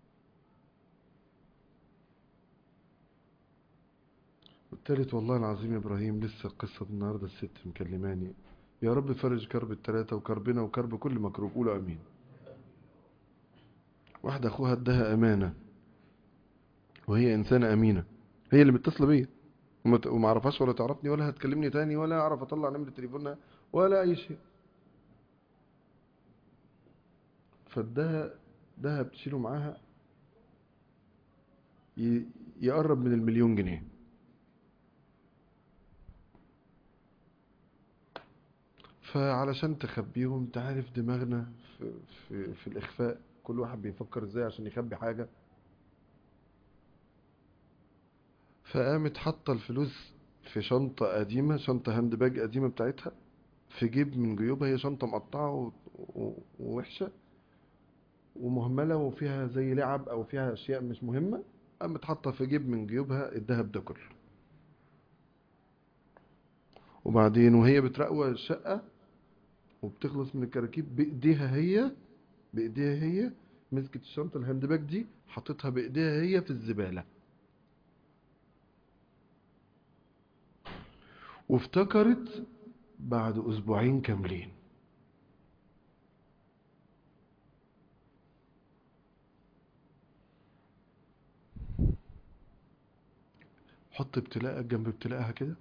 والتالت والله العظيم يا إبراهيم لسه القصة النهاردة الست مكلماني يا رب فرج كرب التلاتة وكربنا وكرب كل مكروب قولوا أمين واحدة أخوها ادها أمانة وهي إنسانة أمينة هي اللي متصلة بيا وما ت- وما اعرفهاش ولا تعرفني ولا هتكلمني تاني ولا اعرف اطلع نمرة تليفونها ولا اي شيء فادها دهب تشيله معاها ي- يقرب من المليون جنيه فعلشان تخبيهم تعرف دماغنا في, في, في الإخفاء كل واحد بيفكر ازاي عشان يخبي حاجة فقامت حاطة الفلوس في شنطة قديمة شنطة هاند باج قديمة بتاعتها في جيب من جيوبها هي شنطة مقطعة و- و- ووحشة ومهملة وفيها زي لعب أو فيها أشياء مش مهمة قامت حاطة في جيب من جيوبها الذهب ده كله وبعدين وهي بترقوى الشقة وبتخلص من الكراكيب بايديها هي بايديها هي مسكت الشنطة الهاند باج دي حطيتها بايديها هي في الزبالة وافتكرت بعد اسبوعين كاملين حط ابتلاءك جنب ابتلاءها كده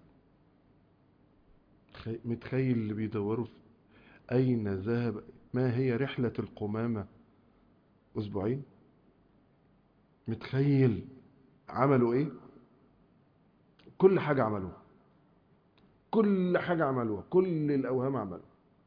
تخي- متخيل اللي بيدوروا في أين ذهب ما هي رحلة القمامة أسبوعين متخيل عملوا إيه كل حاجة عملوها كل حاجة عملوها كل الأوهام عملوها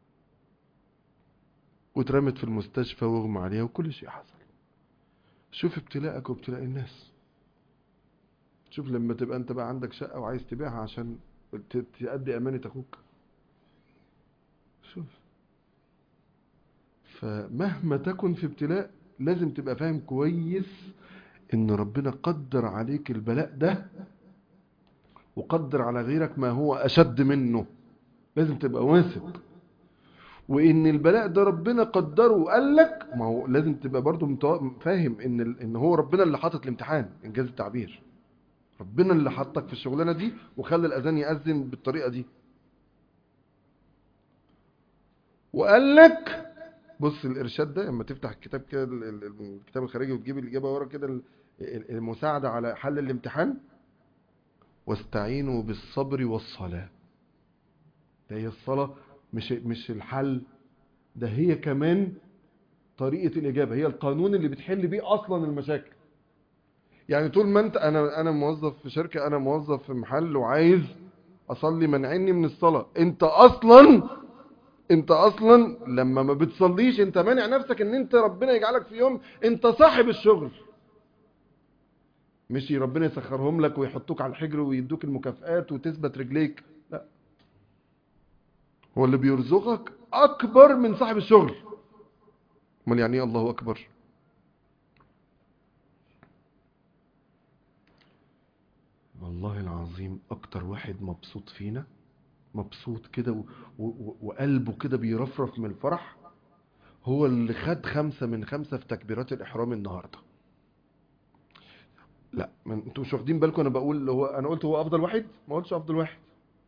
واترمت في المستشفى واغمى عليها وكل شيء حصل شوف ابتلاءك وابتلاء الناس شوف لما تبقى انت بقى عندك شقة وعايز تبيعها عشان ت- تأدي أمانة أخوك شوف فمهما تكن في ابتلاء لازم تبقى فاهم كويس ان ربنا قدر عليك البلاء ده وقدر على غيرك ما هو أشد منه لازم تبقى واثق وان البلاء ده ربنا قدره وقال لك ما هو لازم تبقى برضو متوا- فاهم ان ال- ان هو ربنا اللي حاطط الامتحان انجاز التعبير ربنا اللي حطك في الشغلانه دي وخلى الاذان ياذن بالطريقه دي وقال لك بص الارشاد ده لما تفتح الكتاب كده ال- ال- الكتاب الخارجي وتجيب الاجابه ورا كده ال- ال- المساعده على حل الامتحان واستعينوا بالصبر والصلاه ده هي الصلاه مش مش الحل ده هي كمان طريقه الاجابه هي القانون اللي بتحل بيه اصلا المشاكل يعني طول ما انت انا انا موظف في شركه انا موظف في محل وعايز اصلي منعني من الصلاه انت اصلا انت اصلا لما ما بتصليش انت مانع نفسك ان انت ربنا يجعلك في يوم انت صاحب الشغل مش ربنا يسخرهم لك ويحطوك على الحجر ويدوك المكافآت وتثبت رجليك لا هو اللي بيرزقك اكبر من صاحب الشغل امال يعني ايه الله اكبر والله العظيم اكتر واحد مبسوط فينا مبسوط كده و- و- وقلبه كده بيرفرف من الفرح هو اللي خد خمسة من خمسة في تكبيرات الإحرام النهاردة لا ما انتوا مش واخدين بالكم انا بقول هو انا قلت هو افضل واحد ما قلتش افضل واحد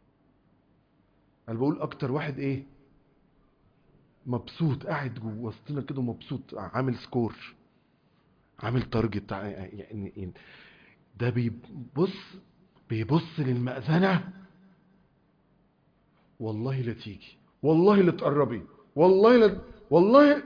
انا بقول اكتر واحد ايه مبسوط قاعد جوه وسطنا كده مبسوط عامل سكور عامل تارجت يعني يعني ده بيبص بيبص للمأذنة والله لا تيجي والله لا تقربي والله لا والله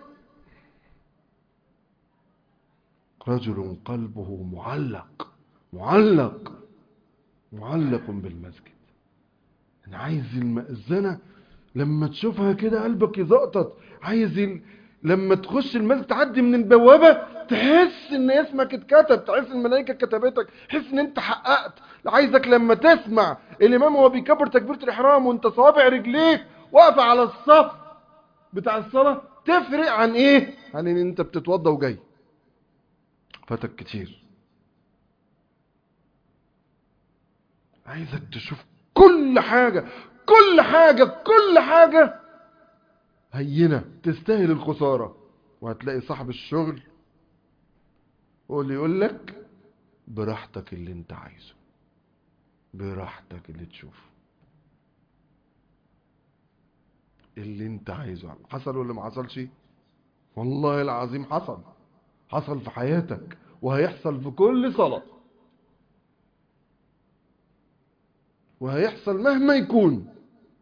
رجل قلبه معلق معلق معلق بالمسجد انا عايز المأذنة لما تشوفها كده قلبك يزقطط عايز ال... لما تخش المسجد تعدي من البوابة تحس ان اسمك اتكتب تحس ان الملائكة كتبتك تحس ان انت حققت عايزك لما تسمع الامام وهو بيكبر تكبيرة الاحرام وانت صوابع رجليك واقفة على الصف بتاع الصلاة تفرق عن ايه عن ان انت بتتوضى وجاي فاتك كتير عايزك تشوف كل حاجة كل حاجة كل حاجة هينة تستاهل الخسارة وهتلاقي صاحب الشغل هو اللي يقول لك براحتك اللي انت عايزه براحتك اللي تشوفه اللي انت عايزه حصل ولا ما حصلش والله العظيم حصل حصل في حياتك وهيحصل في كل صلاة وهيحصل مهما يكون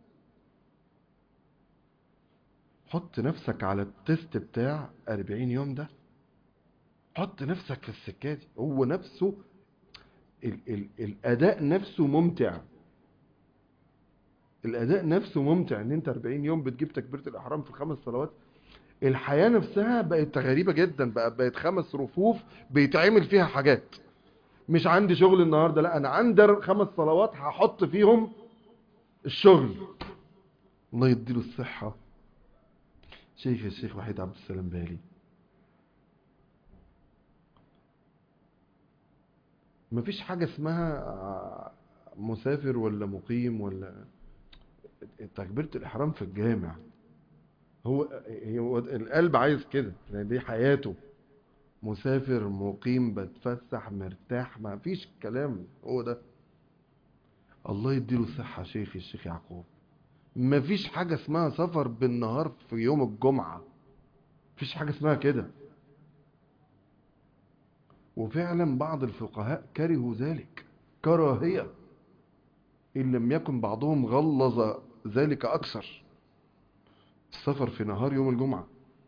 حط نفسك على التست بتاع 40 يوم ده حط نفسك في السكة دي هو نفسه ال ال الأداء نفسه ممتع الأداء نفسه ممتع ان انت 40 يوم بتجيب تكبيرة الإحرام في الخمس صلوات الحياة نفسها بقت غريبة جدا بقى بقت خمس رفوف بيتعمل فيها حاجات مش عندي شغل النهاردة لا انا عندي خمس صلوات هحط فيهم الشغل الله يديله الصحة شيخ الشيخ وحيد عبد السلام بالي مفيش حاجة اسمها مسافر ولا مقيم ولا تكبيرة الإحرام في الجامع هو هو القلب عايز كده يعني دي حياته مسافر مقيم بتفسح مرتاح ما فيش كلام هو ده الله يديله الصحة شيخي الشيخ يعقوب ما فيش حاجة اسمها سفر بالنهار في يوم الجمعة فيش حاجة اسمها كده وفعلا بعض الفقهاء كرهوا ذلك كراهية إن لم يكن بعضهم غلظ ذلك أكثر السفر في نهار يوم الجمعة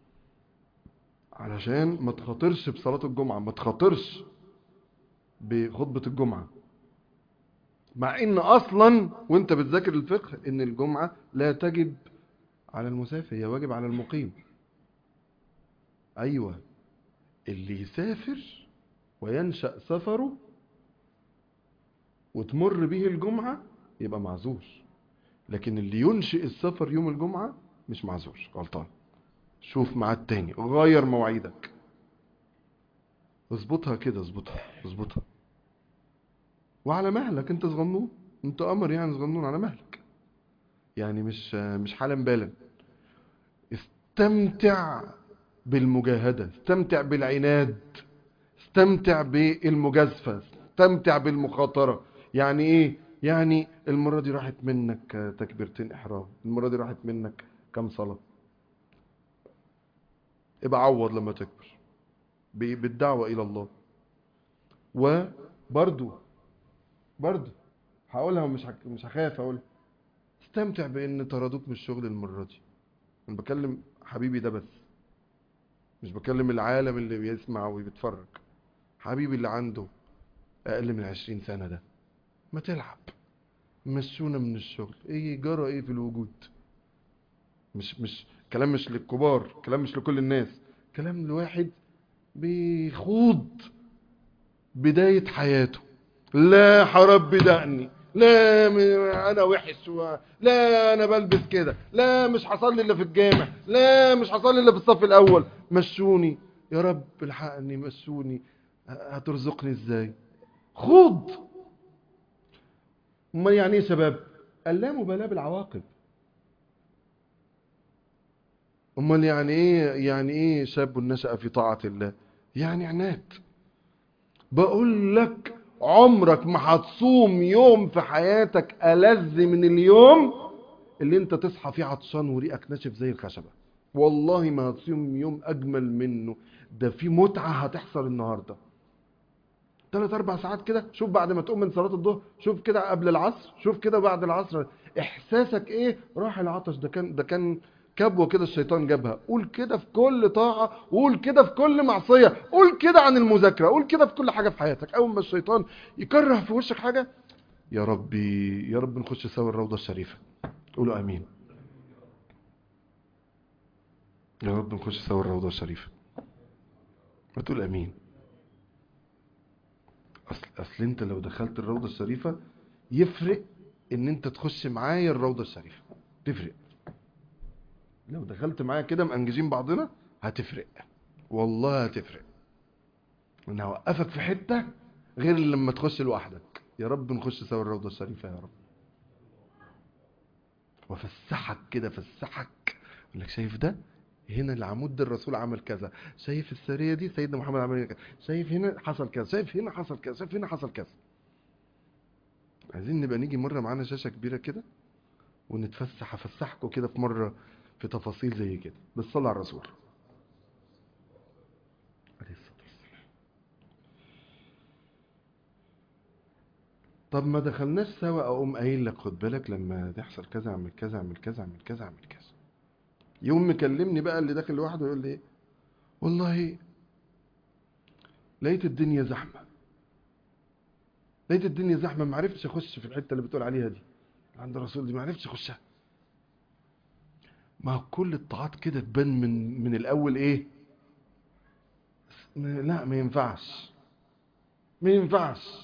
علشان ما تخاطرش بصلاة الجمعة ما تخاطرش بخطبة الجمعة مع ان اصلا وانت بتذاكر الفقه ان الجمعة لا تجب على المسافر هي واجب على المقيم ايوه اللي يسافر وينشأ سفره وتمر به الجمعة يبقى معذور لكن اللي ينشئ السفر يوم الجمعة مش معذور غلطان شوف ميعاد تاني غير مواعيدك اظبطها كده اظبطها اظبطها وعلى مهلك انت صغنون انت قمر يعني صغنون على مهلك يعني مش مش حالا بالا استمتع بالمجاهدة استمتع بالعناد استمتع بالمجازفة استمتع بالمخاطرة يعني ايه يعني المرة دي راحت منك تكبيرتين احرام المرة دي راحت منك كم صلاة ابقى عوض لما تكبر ب- بالدعوة الى الله وبرضو برضو هقولها ومش هك- مش هخاف اقولها استمتع بان طردوك من الشغل المرة دي انا بكلم حبيبي ده بس مش بكلم العالم اللي بيسمع وبيتفرج حبيبي اللي عنده اقل من عشرين سنة ده ما تلعب مشونا من الشغل ايه جرى ايه في الوجود مش مش كلام مش للكبار كلام مش لكل الناس كلام لواحد بيخوض بداية حياته لا حرب بدقني لا م- انا وحش و... لا انا بلبس كده لا مش حصل لي الا في الجامع لا مش حصل لي الا في الصف الاول مشوني يا رب الحقني مشوني ه- هترزقني ازاي خوض امال يعني ايه شباب قال لا مبالاه بالعواقب امال يعني ايه يعني ايه شاب نشأ في طاعة الله يعني عناد بقول لك عمرك ما هتصوم يوم في حياتك ألذ من اليوم اللي انت تصحى فيه عطشان وريقك ناشف زي الخشبة والله ما هتصوم يوم أجمل منه ده في متعة هتحصل النهاردة ثلاث أربع ساعات كده شوف بعد ما تقوم من صلاة الظهر شوف كده قبل العصر شوف كده بعد العصر إحساسك إيه راح العطش ده كان ده كان كبوة كده الشيطان جابها قول كده في كل طاعة قول كده في كل معصية قول كده عن المذاكرة قول كده في كل حاجة في حياتك أول ما الشيطان يكره في وشك حاجة يا ربي يا رب نخش سوا الروضة الشريفة قولوا أمين يا رب نخش سوا الروضة الشريفة ما تقول أمين أصل, أصل أنت لو دخلت الروضة الشريفة يفرق إن أنت تخش معايا الروضة الشريفة تفرق لو دخلت معايا كده مأنجزين بعضنا هتفرق والله هتفرق انا هوقفك في حتة غير لما تخش لوحدك يا رب نخش سوا الروضة الشريفة يا رب وفسحك كده فسحك اقول لك شايف ده هنا العمود ده الرسول عمل كذا شايف السرية دي سيدنا محمد عمل كذا شايف هنا حصل كذا شايف هنا حصل كذا شايف هنا حصل كذا عايزين نبقى نيجي مرة معانا شاشة كبيرة كده ونتفسح افسحكم كده في مرة في تفاصيل زي كده بالصلاة على الرسول عليه الصلاة والسلام طب ما دخلناش سوا اقوم قايل لك خد بالك لما تحصل كذا اعمل كذا اعمل كذا اعمل كذا اعمل كذا يوم مكلمني بقى اللي داخل لوحده يقول لي ايه والله لقيت الدنيا زحمه لقيت الدنيا زحمه ما عرفتش اخش في الحته اللي بتقول عليها دي عند الرسول دي ما عرفتش اخشها ما هو كل الطاعات كده تبان من من الاول ايه م- لا ما ينفعش ما ينفعش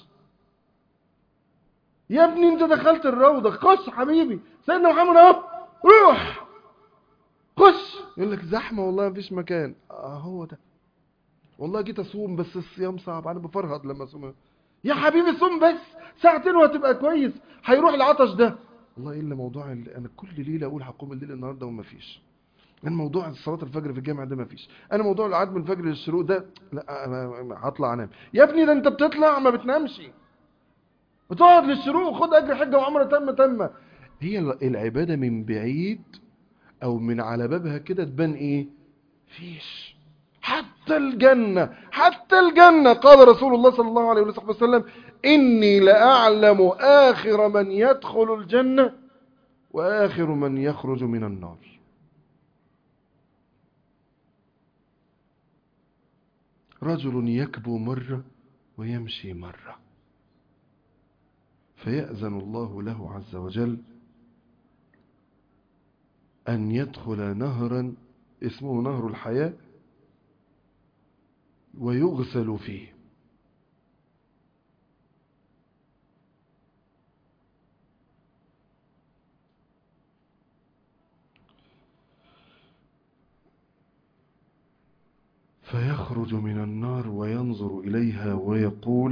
يا ابني انت دخلت الروضه خش حبيبي سيدنا محمد اهو روح خش يقول لك زحمه والله ما فيش مكان اه هو ده والله جيت اصوم بس الصيام صعب انا بفرهد لما اصوم يا حبيبي صوم بس ساعتين وهتبقى كويس هيروح العطش ده والله الا موضوع ال... انا كل ليله اقول هقوم الليل النهارده وما فيش انا موضوع صلاه الفجر في الجامع ده ما فيش انا موضوع القعد من الفجر للشروق ده لا أنا أنا هطلع انام يا ابني ده انت بتطلع ما بتنامش بتقعد للشروق خد اجر حجه وعمره تم تم هي ال- العباده من بعيد او من على بابها كده تبان ايه فيش حتى الجنة حتى الجنة قال رسول الله صلى الله عليه وصحبه وسلم إني لأعلم آخر من يدخل الجنة وآخر من يخرج من النار رجل يكبو مرة ويمشي مرة فيأذن الله له عز وجل أن يدخل نهرا اسمه نهر الحياة ويغسل فيه فيخرج من النار وينظر إليها ويقول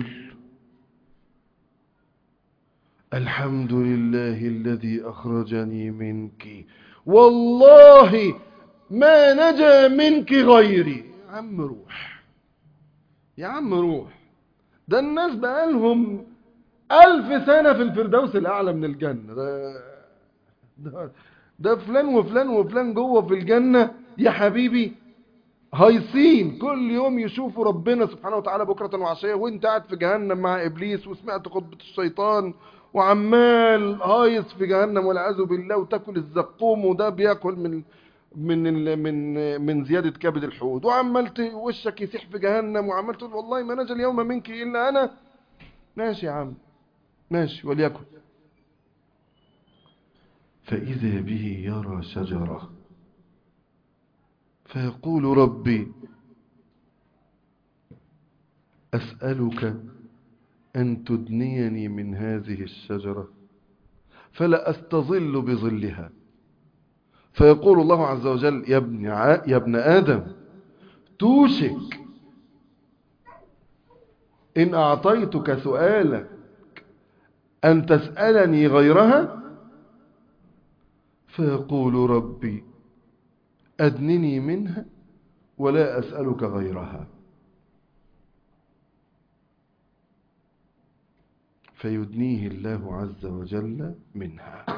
الحمد لله الذي أخرجني منك والله ما نجا منك غيري يا عم روح يا عم روح ده الناس بقالهم ألف سنة في الفردوس الأعلى من الجنة ده, ده, ده فلان وفلان وفلان جوه في الجنة يا حبيبي هايصين كل يوم يشوفوا ربنا سبحانه وتعالى بكرة وعشية وانت قاعد في جهنم مع إبليس وسمعت خطبة الشيطان وعمال هايص في جهنم والعياذ بالله وتاكل الزقوم وده بياكل من من ال- من من زيادة كبد الحوت وعمال ت- وشك يسيح في جهنم وعمال تقول والله ما نجا اليوم منك إلا أنا ماشي يا عم ماشي وليكن فإذا به يرى شجرة فيقول ربي أسألك أن تدنيني من هذه الشجرة فلا أستظل بظلها فيقول الله عز وجل يا ابن, ع... يا ابن آدم توشك إن أعطيتك سؤالك أن تسألني غيرها فيقول ربي أدنني منها ولا أسألك غيرها فيدنيه الله عز وجل منها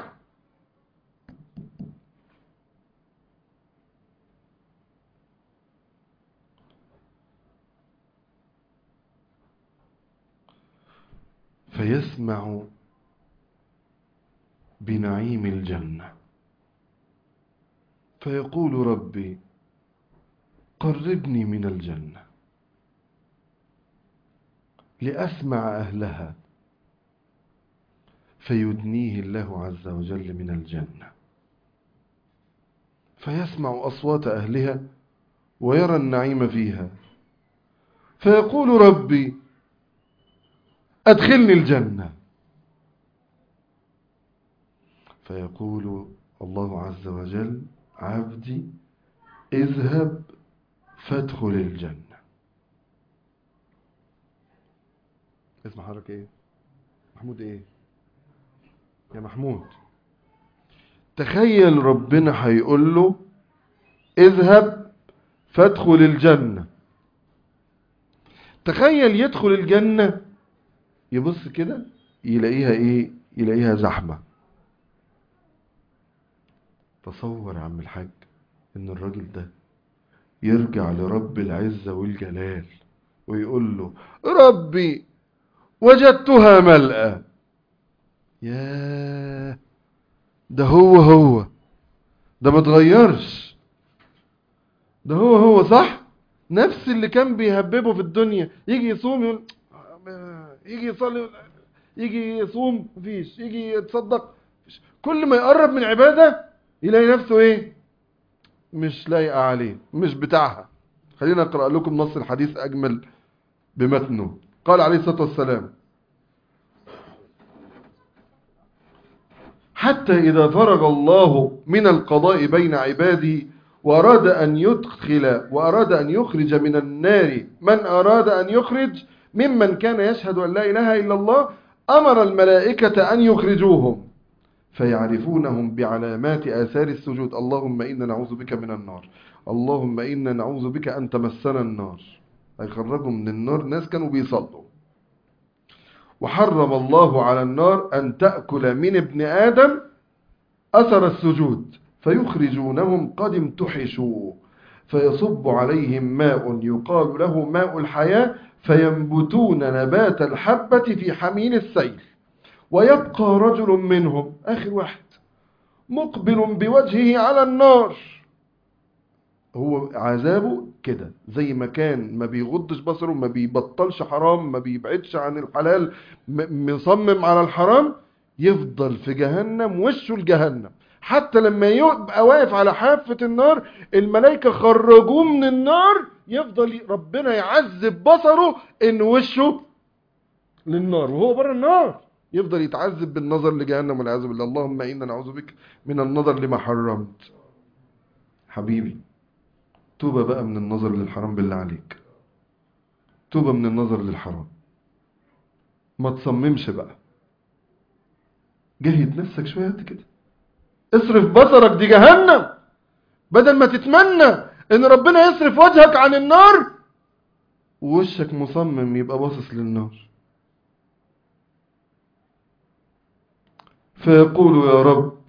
فيسمع بنعيم الجنة فيقول ربي قربني من الجنة لأسمع أهلها فيدنيه الله عز وجل من الجنة فيسمع أصوات أهلها ويرى النعيم فيها فيقول ربي أدخلني الجنة فيقول الله عز وجل عبدي اذهب فادخل الجنة اسم حضرتك ايه محمود ايه يا محمود تخيل ربنا هيقول له اذهب فادخل الجنة تخيل يدخل الجنة يبص كده يلاقيها ايه يلاقيها زحمة تصور يا عم الحاج ان الراجل ده يرجع لرب العزة والجلال ويقول له ربي وجدتها ملأى ياه ده هو هو ده ما اتغيرش ده هو هو صح نفس اللي كان بيهببه في الدنيا يجي يصوم يقول يجي يصلي يقول يجي يصوم مفيش يجي يتصدق مفيش. كل ما يقرب من عبادة يلاقي نفسه ايه مش لايقة عليه مش بتاعها خلينا اقرأ لكم نص الحديث اجمل بمتنه قال عليه الصلاة والسلام حتى إذا فرغ الله من القضاء بين عباده وأراد أن يدخل وأراد أن يخرج من النار من أراد أن يخرج ممن كان يشهد أن لا إله إلا الله أمر الملائكة أن يخرجوهم فيعرفونهم بعلامات آثار السجود اللهم إنا نعوذ بك من النار اللهم إنا نعوذ بك أن تمسنا النار هيخرجوا من النار ناس كانوا بيصلوا وحرم الله على النار أن تأكل من ابن آدم أثر السجود فيخرجونهم قد امتحشوا فيصب عليهم ماء يقال له ماء الحياة فينبتون نبات الحبة في حميل السيل ويبقى رجل منهم آخر واحد مقبل بوجهه على النار هو عذابه كده زي ما كان ما بيغضش بصره ما بيبطلش حرام ما بيبعدش عن الحلال م- مصمم على الحرام يفضل في جهنم وشه لجهنم حتى لما يبقى واقف على حافة النار الملائكة خرجوه من النار يفضل ي- ربنا يعذب بصره ان وشه للنار وهو بره النار يفضل يتعذب بالنظر لجهنم والعياذ بالله اللهم انا نعوذ بك من النظر لما حرمت حبيبي توبة بقى من النظر للحرام بالله عليك توبة من النظر للحرام ما تصممش بقى جهد نفسك شوية قد كده اصرف بصرك دي جهنم بدل ما تتمنى ان ربنا يصرف وجهك عن النار ووشك مصمم يبقى باصص للنار فيقول يا رب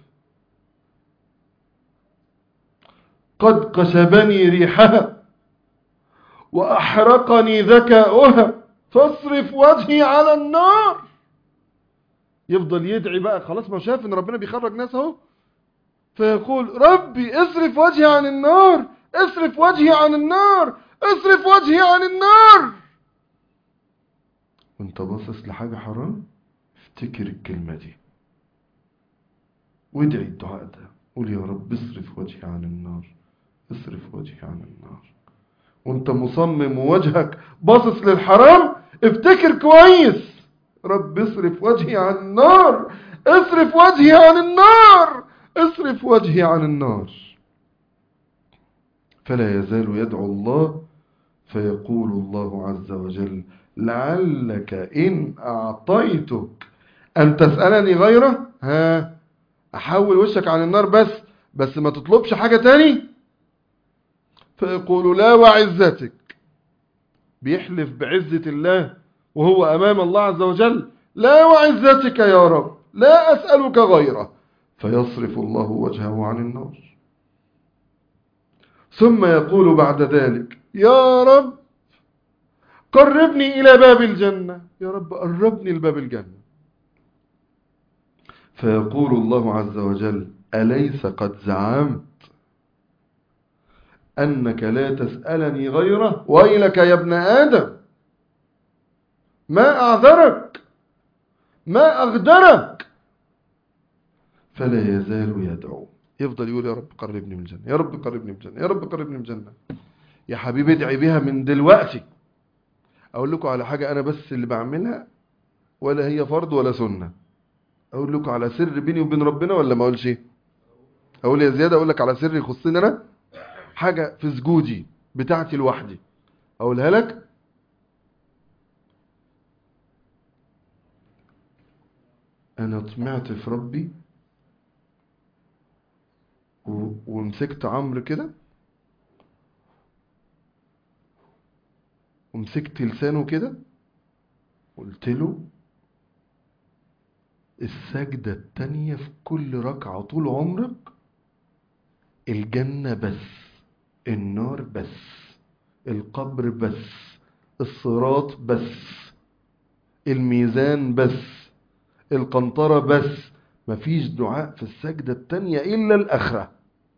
قد قشبني ريحها وأحرقني ذكاؤها فاصرف وجهي على النار يفضل يدعي بقى خلاص ما شاف ان ربنا بيخرج ناس اهو فيقول ربي اصرف وجهي عن النار اصرف وجهي عن النار اصرف وجهي عن النار وانت باصص لحاجة حرام افتكر الكلمة دي وادعي الدعاء ده قول يا رب اصرف وجهي عن النار اصرف وجهي عن النار وانت مصمم وجهك باصص للحرام افتكر كويس رب اصرف وجهي عن النار اصرف وجهي عن النار اصرف وجهي عن النار فلا يزال يدعو الله فيقول الله عز وجل لعلك إن أعطيتك أن تسألني غيره ها أحول وشك عن النار بس بس ما تطلبش حاجة تاني فيقول لا وعزتك بيحلف بعزة الله وهو أمام الله عز وجل لا وعزتك يا رب لا أسألك غيره فيصرف الله وجهه عن النار ثم يقول بعد ذلك يا رب قربني إلى باب الجنة يا رب قربني لباب الجنة فيقول الله عز وجل أليس قد زعمت أنك لا تسألني غيره ويلك يا ابن آدم ما أعذرك ما أغدرك فلا يزال يدعو يفضل يقول يا رب قربني من الجنة يا رب قربني من الجنة يا رب قربني من الجنة يا حبيبي ادعي بيها من دلوقتي أقول لكم على حاجة أنا بس اللي بعملها ولا هي فرض ولا سنة أقول لكم على سر بيني وبين ربنا ولا ما أقولش أقول يا زيادة أقول لك على سر يخصني أنا حاجة في سجودي بتاعتي لوحدي أقولها لك أنا طمعت في ربي و- ومسكت عمرو كده ومسكت لسانه كده قلت له السجدة التانية في كل ركعة طول عمرك الجنة بس النار بس القبر بس الصراط بس الميزان بس القنطرة بس مفيش دعاء في السجدة التانية إلا الآخرة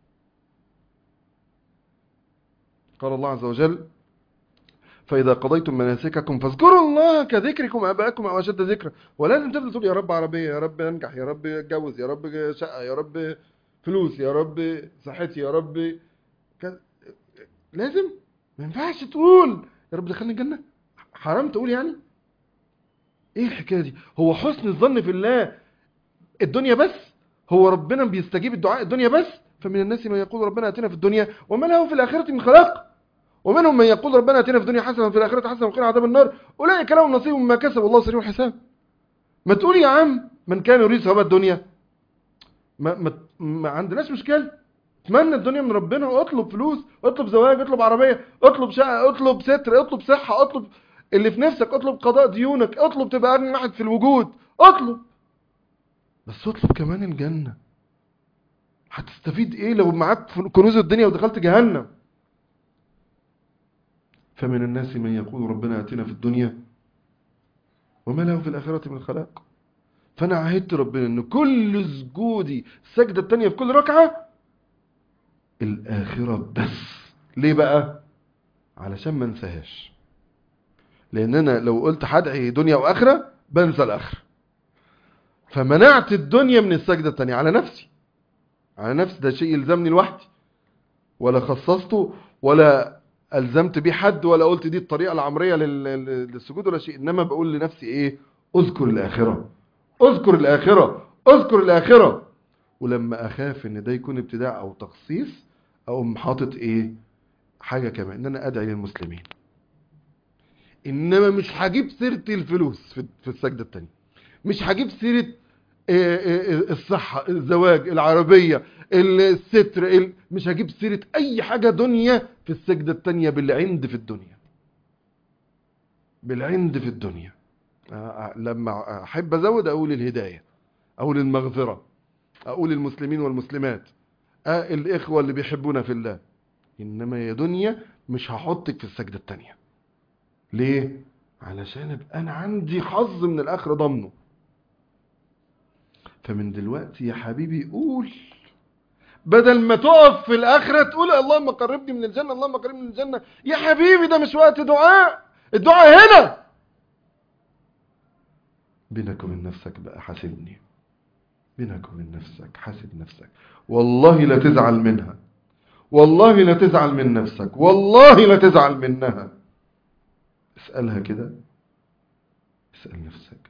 قال الله عز وجل فإذا قضيتم مناسككم فاذكروا الله كذكركم آباءكم أو أشد ذكرا ولازم تفضل تقول يا رب عربية يا رب أنجح يا رب أتجوز يا رب شقة يا رب فلوس يا رب صحتي يا رب ك... لازم ما ينفعش تقول يا رب دخلني الجنة حرام تقول يعني ايه الحكاية دي هو حسن الظن في الله الدنيا بس هو ربنا بيستجيب الدعاء الدنيا بس فمن الناس من يقول ربنا اتنا في الدنيا وما له في الآخرة من خلاق ومنهم من يقول ربنا اتنا في الدنيا حسنه وفي الاخره حسنه وقنا عذاب النار اولئك لهم نصيب مما كسبوا والله سريع الحساب ما تقول يا عم من كان يريد ثواب الدنيا ما, ما, ما عندناش مشكله اتمنى الدنيا من ربنا واطلب فلوس اطلب زواج اطلب عربيه اطلب شقه اطلب ستر اطلب صحه اطلب اللي في نفسك اطلب قضاء ديونك اطلب تبقى اغنى واحد في الوجود اطلب بس اطلب كمان الجنه هتستفيد ايه لو معاك كنوز الدنيا ودخلت جهنم فمن الناس من يقول ربنا اتنا في الدنيا وما له في الاخره من خلاق فانا عهدت ربنا ان كل سجودي السجده الثانيه في كل ركعه الاخره بس ليه بقى علشان ما انساهاش لان انا لو قلت هدعي دنيا واخره بنسى الاخره فمنعت الدنيا من السجده الثانيه على نفسي على نفسي ده شيء يلزمني لوحدي ولا خصصته ولا الزمت بيه حد ولا قلت دي الطريقه العمريه لل- للسجود ولا شيء انما بقول لنفسي ايه اذكر الاخره اذكر الاخره اذكر الاخره ولما اخاف ان ده يكون ابتداع او تخصيص اقوم حاطط ايه حاجه كمان ان انا ادعي للمسلمين انما مش هجيب سيره الفلوس في في السجده الثانيه مش هجيب سيره آه، آه، الصحه الزواج العربيه الستر ال- مش هجيب سيره اي حاجه دنيا في السجده الثانيه بالعند في الدنيا بالعند في الدنيا آه، آه، لما احب ازود اقول الهدايه اقول المغفره اقول المسلمين والمسلمات آه الاخوه اللي بيحبونا في الله انما يا دنيا مش هحطك في السجده الثانيه ليه علشان ابقى انا عندي حظ من الاخره ضمنه فمن دلوقتي يا حبيبي قول بدل ما تقف في الاخره تقول اللهم قربني من الجنه اللهم قربني من الجنه يا حبيبي ده مش وقت دعاء الدعاء هنا بينك وبين نفسك بقى حاسبني بينك وبين نفسك حاسب نفسك والله لا تزعل منها والله لا تزعل من نفسك والله لا تزعل منها اسألها كده اسأل نفسك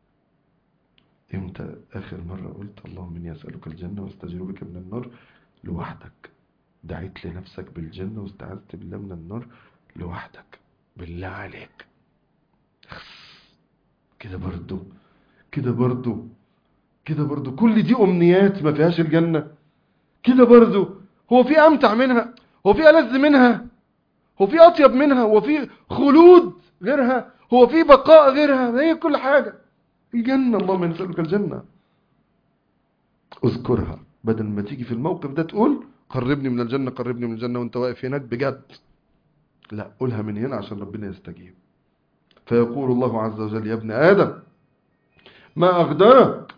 امتى اخر مرة قلت اللهم اني اسألك الجنة واستجير بك من النار لوحدك دعيت لنفسك بالجنة واستعذت بالله من النار لوحدك بالله عليك اخس. كده برضو كده برضو كده برضو كل دي امنيات ما فيهاش الجنة كده برضو هو في امتع منها هو في ألذ منها هو في اطيب منها هو في خلود غيرها هو في بقاء غيرها هي كل حاجة الجنة اللهم نسألك الجنة اذكرها بدل ما تيجي في الموقف ده تقول قربني من الجنة قربني من الجنة وانت واقف هناك بجد لا قولها من هنا عشان ربنا يستجيب فيقول الله عز وجل يا ابن آدم ما أغدرك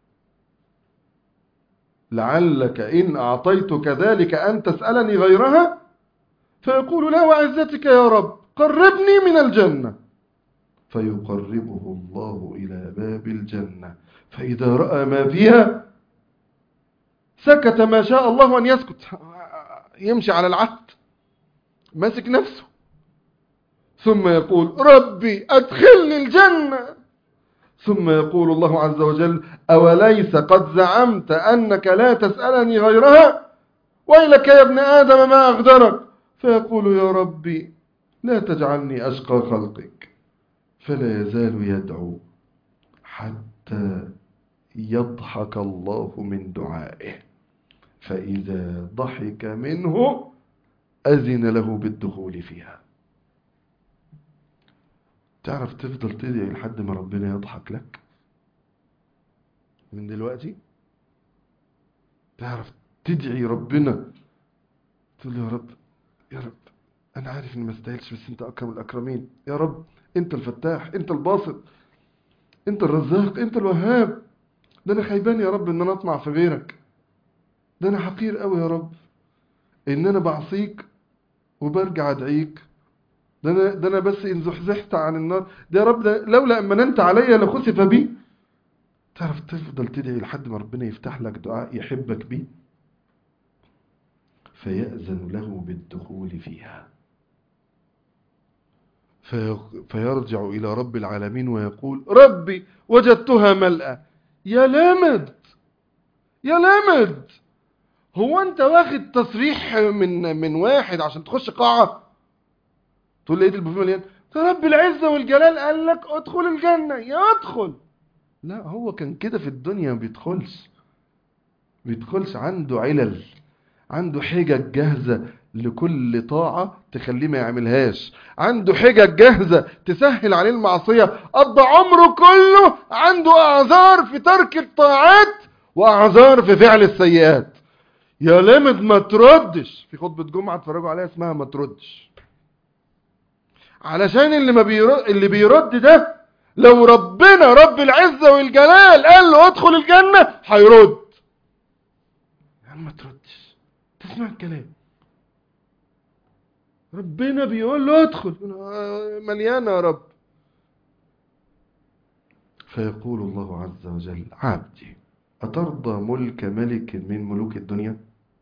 لعلك إن أعطيتك ذلك أن تسألني غيرها فيقول لا وعزتك يا رب قربني من الجنة فيقربه الله إلى باب الجنة فإذا رأى ما فيها سكت ما شاء الله أن يسكت يمشي على العهد ماسك نفسه ثم يقول ربي أدخلني الجنة ثم يقول الله عز وجل أوليس قد زعمت أنك لا تسألني غيرها ويلك يا ابن آدم ما أغدرك فيقول يا ربي لا تجعلني أشقى خلقك فلا يزال يدعو حتى يضحك الله من دعائه فإذا ضحك منه أذن له بالدخول فيها تعرف تفضل تدعي لحد ما ربنا يضحك لك من دلوقتي تعرف تدعي ربنا تقول يا رب يا رب انا عارف اني ما استاهلش بس انت اكرم الاكرمين يا رب انت الفتاح انت الباسط انت الرزاق انت الوهاب ده انا خيبان يا رب ان انا اطمع في غيرك ده انا حقير قوي يا رب ان انا بعصيك وبرجع ادعيك ده انا ده انا بس ان زحزحت عن النار ده يا رب ده لولا ان مننت عليا لخسف بي تعرف تفضل تدعي لحد ما ربنا يفتح لك دعاء يحبك بيه فيأذن له بالدخول فيها في فيرجع إلى رب العالمين ويقول ربي وجدتها ملأة يا لامد يا لامد هو انت واخد تصريح من من واحد عشان تخش قاعة تقول لقيت البوفيه مليان يا رب العزة والجلال قال لك ادخل الجنة يا ادخل لا هو كان كده في الدنيا ما بيدخلش بيدخلش عنده علل عنده حجج جاهزة لكل طاعة تخليه ما يعملهاش عنده حجج جاهزة تسهل عليه المعصية قضى عمره كله عنده أعذار في ترك الطاعات وأعذار في فعل السيئات يا لمد ما تردش في خطبة جمعة اتفرجوا عليها اسمها ما تردش علشان اللي ما بيرد اللي بيرد ده لو ربنا رب العزة والجلال قال له ادخل الجنة هيرد يعني ما تردش تسمع الكلام ربنا بيقول له ادخل مليانة يا رب فيقول الله عز وجل عبدي أترضى ملك ملك من ملوك الدنيا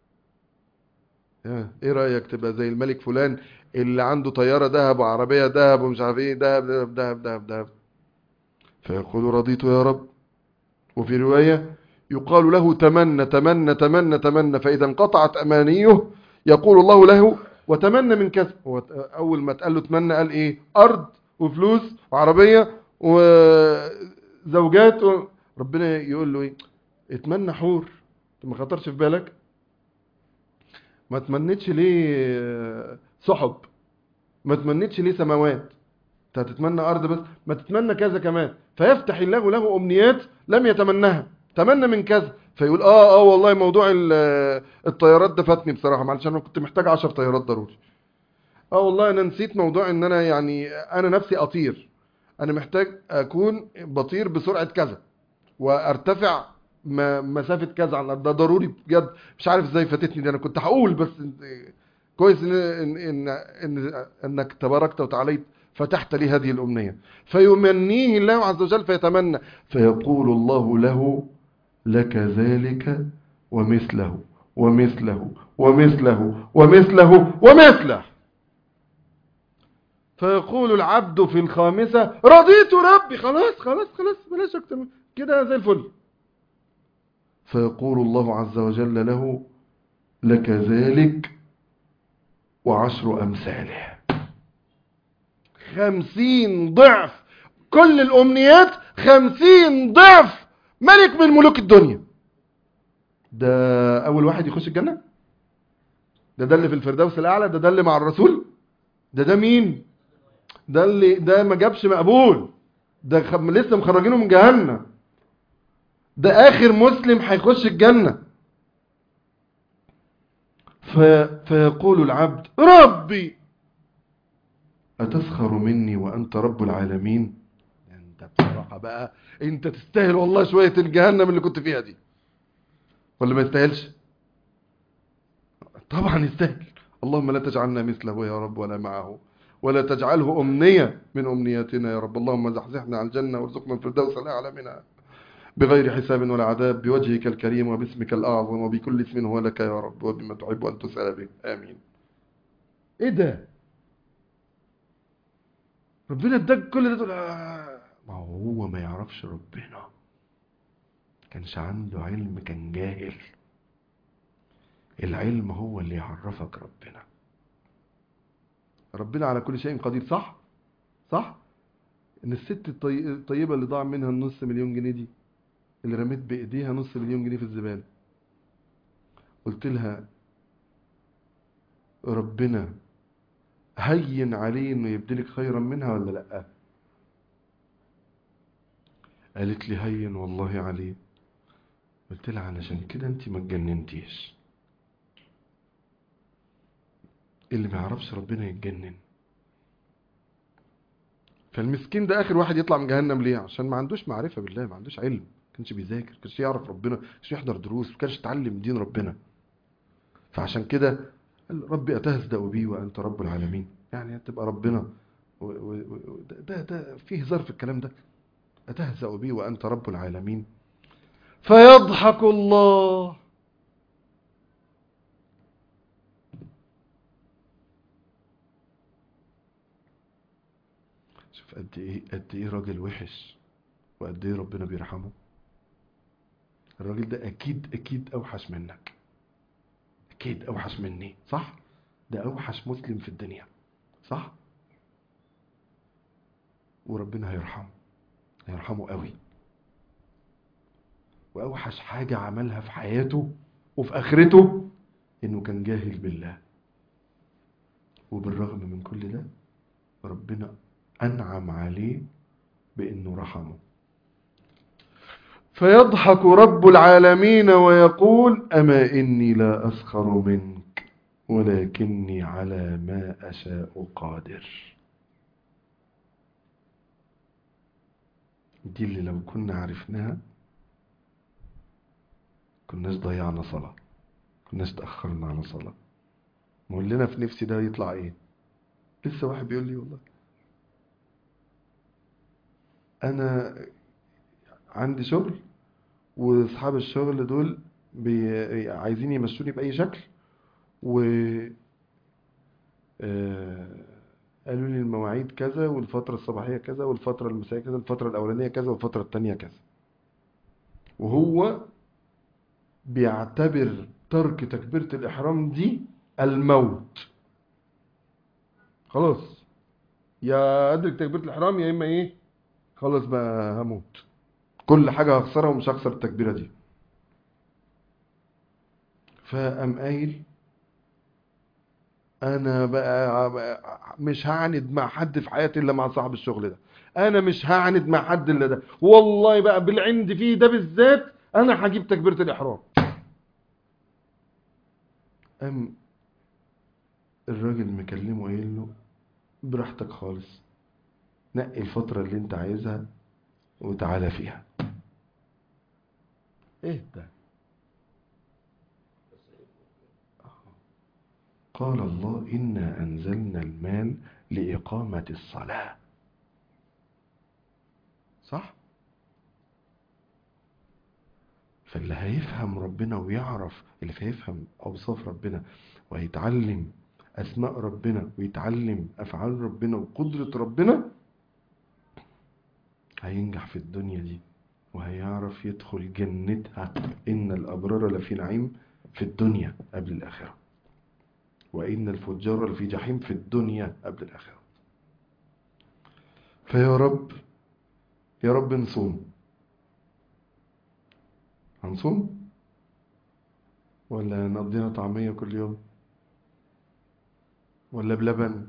ايه رأيك تبقى زي الملك فلان اللي عنده طيارة ذهب وعربية ذهب ومش عارف ايه ذهب ذهب ذهب ذهب ذهب فيقول رضيت يا رب وفي رواية يقال له تمنى تمنى تمنى تمنى فإذا انقطعت أمانيه يقول الله له وتمنى من كسب هو أول ما تقال له تمنى قال إيه أرض وفلوس وعربية وزوجات و... ربنا يقول له إيه اتمنى حور ما خطرش في بالك ما تمنيتش ليه سحب ما تمنيتش ليه سماوات انت هتتمنى ارض بس ما تتمنى كذا كمان فيفتح الله له امنيات لم يتمناها تمنى من كذا فيقول اه اه والله موضوع الطيارات ده فاتني بصراحه معلش انا كنت محتاج 10 طيارات ضروري اه والله انا نسيت موضوع ان انا يعني انا نفسي اطير انا محتاج اكون بطير بسرعه كذا وارتفع مسافه كذا عن الارض ده ضروري بجد مش عارف ازاي فاتتني دي انا كنت هقول بس كويس ان ان ان انك تباركت وتعاليت فتحت لي هذه الأمنية فيمنيه الله عز وجل فيتمنى فيقول الله له لك ذلك ومثله ومثله ومثله ومثله ومثله فيقول العبد في الخامسة رضيت ربي خلاص خلاص خلاص بلاش اكتر كده زي الفل فيقول الله عز وجل له لك ذلك وعشر أمثاله خمسين ضعف كل الأمنيات خمسين ضعف ملك من ملوك الدنيا ده أول واحد يخش الجنة ده ده اللي في الفردوس الأعلى ده ده اللي مع الرسول ده ده مين ده اللي ده ما جابش مقبول ده خم... لسه مخرجينه من جهنم ده آخر مسلم هيخش الجنة ف... فيقول العبد ربي أتسخر مني وأنت رب العالمين أنت بصراحة بقى أنت تستاهل والله شوية الجهنم اللي كنت فيها دي ولا ما يستاهلش طبعا يستاهل اللهم لا تجعلنا مثله يا رب ولا معه ولا تجعله أمنية من أمنياتنا يا رب اللهم زحزحنا على الجنة وارزقنا الفردوس الأعلى منها بغير حساب ولا عذاب بوجهك الكريم وباسمك الأعظم وبكل اسم هو لك يا رب وبما تحب أن تسأل به آمين إيه ده ربنا اداك كل ده تقول آه. ما هو ما يعرفش ربنا كانش عنده علم كان جاهل العلم هو اللي يعرفك ربنا ربنا على كل شيء قدير صح صح ان الست الطيبة اللي ضاع منها النص مليون جنيه دي اللي رميت بايديها نص مليون جنيه في الزبالة قلت لها ربنا هين عليه انه يبدلك خيرا منها ولا لا قالت لي هين والله عليه قلت لها علشان كده انت ما اتجننتيش اللي ما يعرفش ربنا يتجنن فالمسكين ده اخر واحد يطلع من جهنم ليه عشان ما عندوش معرفة بالله ما عندوش علم ما كانش بيذاكر ما كانش يعرف ربنا ما كانش يحضر دروس ما كانش يتعلم دين ربنا فعشان كده ربي أتهزأ بي وأنت رب العالمين يعني تبقى ربنا و و و ده, ده فيه هزار في الكلام ده أتهزأ بي وأنت رب العالمين فيضحك الله شوف قد ايه قد ايه راجل وحش وقد ايه ربنا بيرحمه الراجل ده اكيد اكيد اوحش منك اكيد اوحش مني صح ده اوحش مسلم في الدنيا صح وربنا هيرحمه هيرحمه قوي وأوحش حاجة عملها في حياته وفي آخرته إنه كان جاهل بالله وبالرغم من كل ده ربنا أنعم عليه بأنه رحمه فيضحك رب العالمين ويقول أما إني لا أسخر منك ولكني على ما أشاء قادر دي اللي لو كنا عرفناها كناش ضيعنا صلاة كناش تأخرنا على صلاة نقول لنا في نفسي ده يطلع ايه لسه واحد بيقول لي والله انا عندي شغل واصحاب الشغل دول بي... عايزين يمشوني باي شكل و آه... قالوا لي المواعيد كذا والفترة الصباحية كذا والفترة المسائية كذا الفترة الأولانية كذا والفترة التانية كذا وهو بيعتبر ترك تكبيرة الإحرام دي الموت خلاص يا أدرك تكبيرة الإحرام يا إما إيه خلاص بقى هموت كل حاجة هخسرها ومش هخسر التكبيرة دي فقام قايل انا بقى مش هعند مع حد في حياتي الا مع صاحب الشغل ده انا مش هعند مع حد الا ده والله بقى بالعند فيه ده بالذات انا هجيب تكبيرة الاحرام قام الراجل مكلمه قايل له براحتك خالص نقي الفترة اللي انت عايزها وتعالى فيها ايه ده قال الله إنا أنزلنا المال لإقامة الصلاة صح؟ فاللي هيفهم ربنا ويعرف اللي هيفهم أوصاف ربنا وهيتعلم أسماء ربنا ويتعلم أفعال ربنا وقدرة ربنا هينجح في الدنيا دي وهيعرف يدخل جنتها إن الأبرار لفي نعيم في الدنيا قبل الآخرة وإن الفجار لفي جحيم في الدنيا قبل الآخرة فيا رب يا رب نصوم هنصوم ولا نقضينا طعمية كل يوم ولا بلبن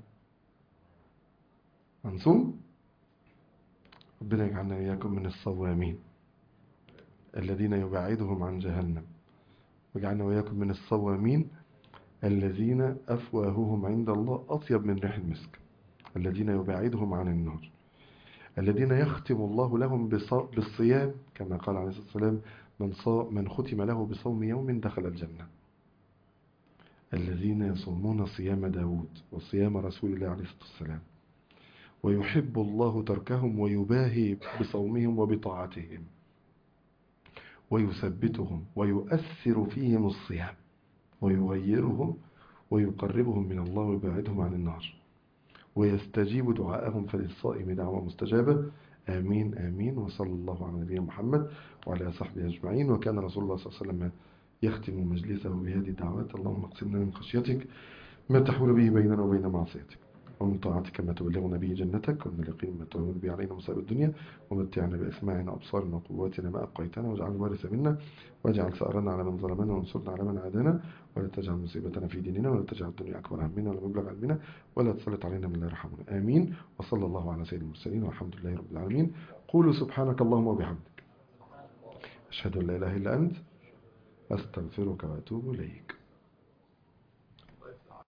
هنصوم ربنا يجعلنا إياكم من الصوامين الذين يبعدهم عن جهنم ويجعلنا وإياكم من الصوامين الذين أفواههم عند الله أطيب من ريح المسك الذين يبعدهم عن النار الذين يختم الله لهم بالصيام كما قال عليه الصلاة والسلام من, صا من ختم له بصوم يوم دخل الجنة الذين يصومون صيام داود وصيام رسول الله عليه الصلاة والسلام ويحب الله تركهم ويباهي بصومهم وبطاعتهم ويثبتهم ويؤثر فيهم الصيام ويغيرهم ويقربهم من الله ويبعدهم عن النار ويستجيب دعاءهم فللصائم دعوة مستجابة آمين آمين وصلى الله على نبينا محمد وعلى صحبه أجمعين وكان رسول الله صلى الله عليه وسلم يختم مجلسه بهذه الدعوات اللهم اقسمنا من خشيتك ما تحول به بيننا وبين معصيتك ومن طاعتك ما تبلغنا به جنتك ومن اليقين ما تهون به علينا مصائب الدنيا ومتعنا بأسماعنا وأبصارنا وقواتنا ما أبقيتنا واجعل الوارث منا واجعل ثأرنا على من ظلمنا وانصرنا على من عادانا ولا تجعل مصيبتنا في ديننا ولا تجعل الدنيا أكبر همنا ولا مبلغ علمنا ولا تسلط علينا من لا يرحمنا آمين وصلى الله على سيد المرسلين والحمد لله رب العالمين قولوا سبحانك اللهم وبحمدك أشهد أن لا إله إلا أنت أستغفرك وأتوب إليك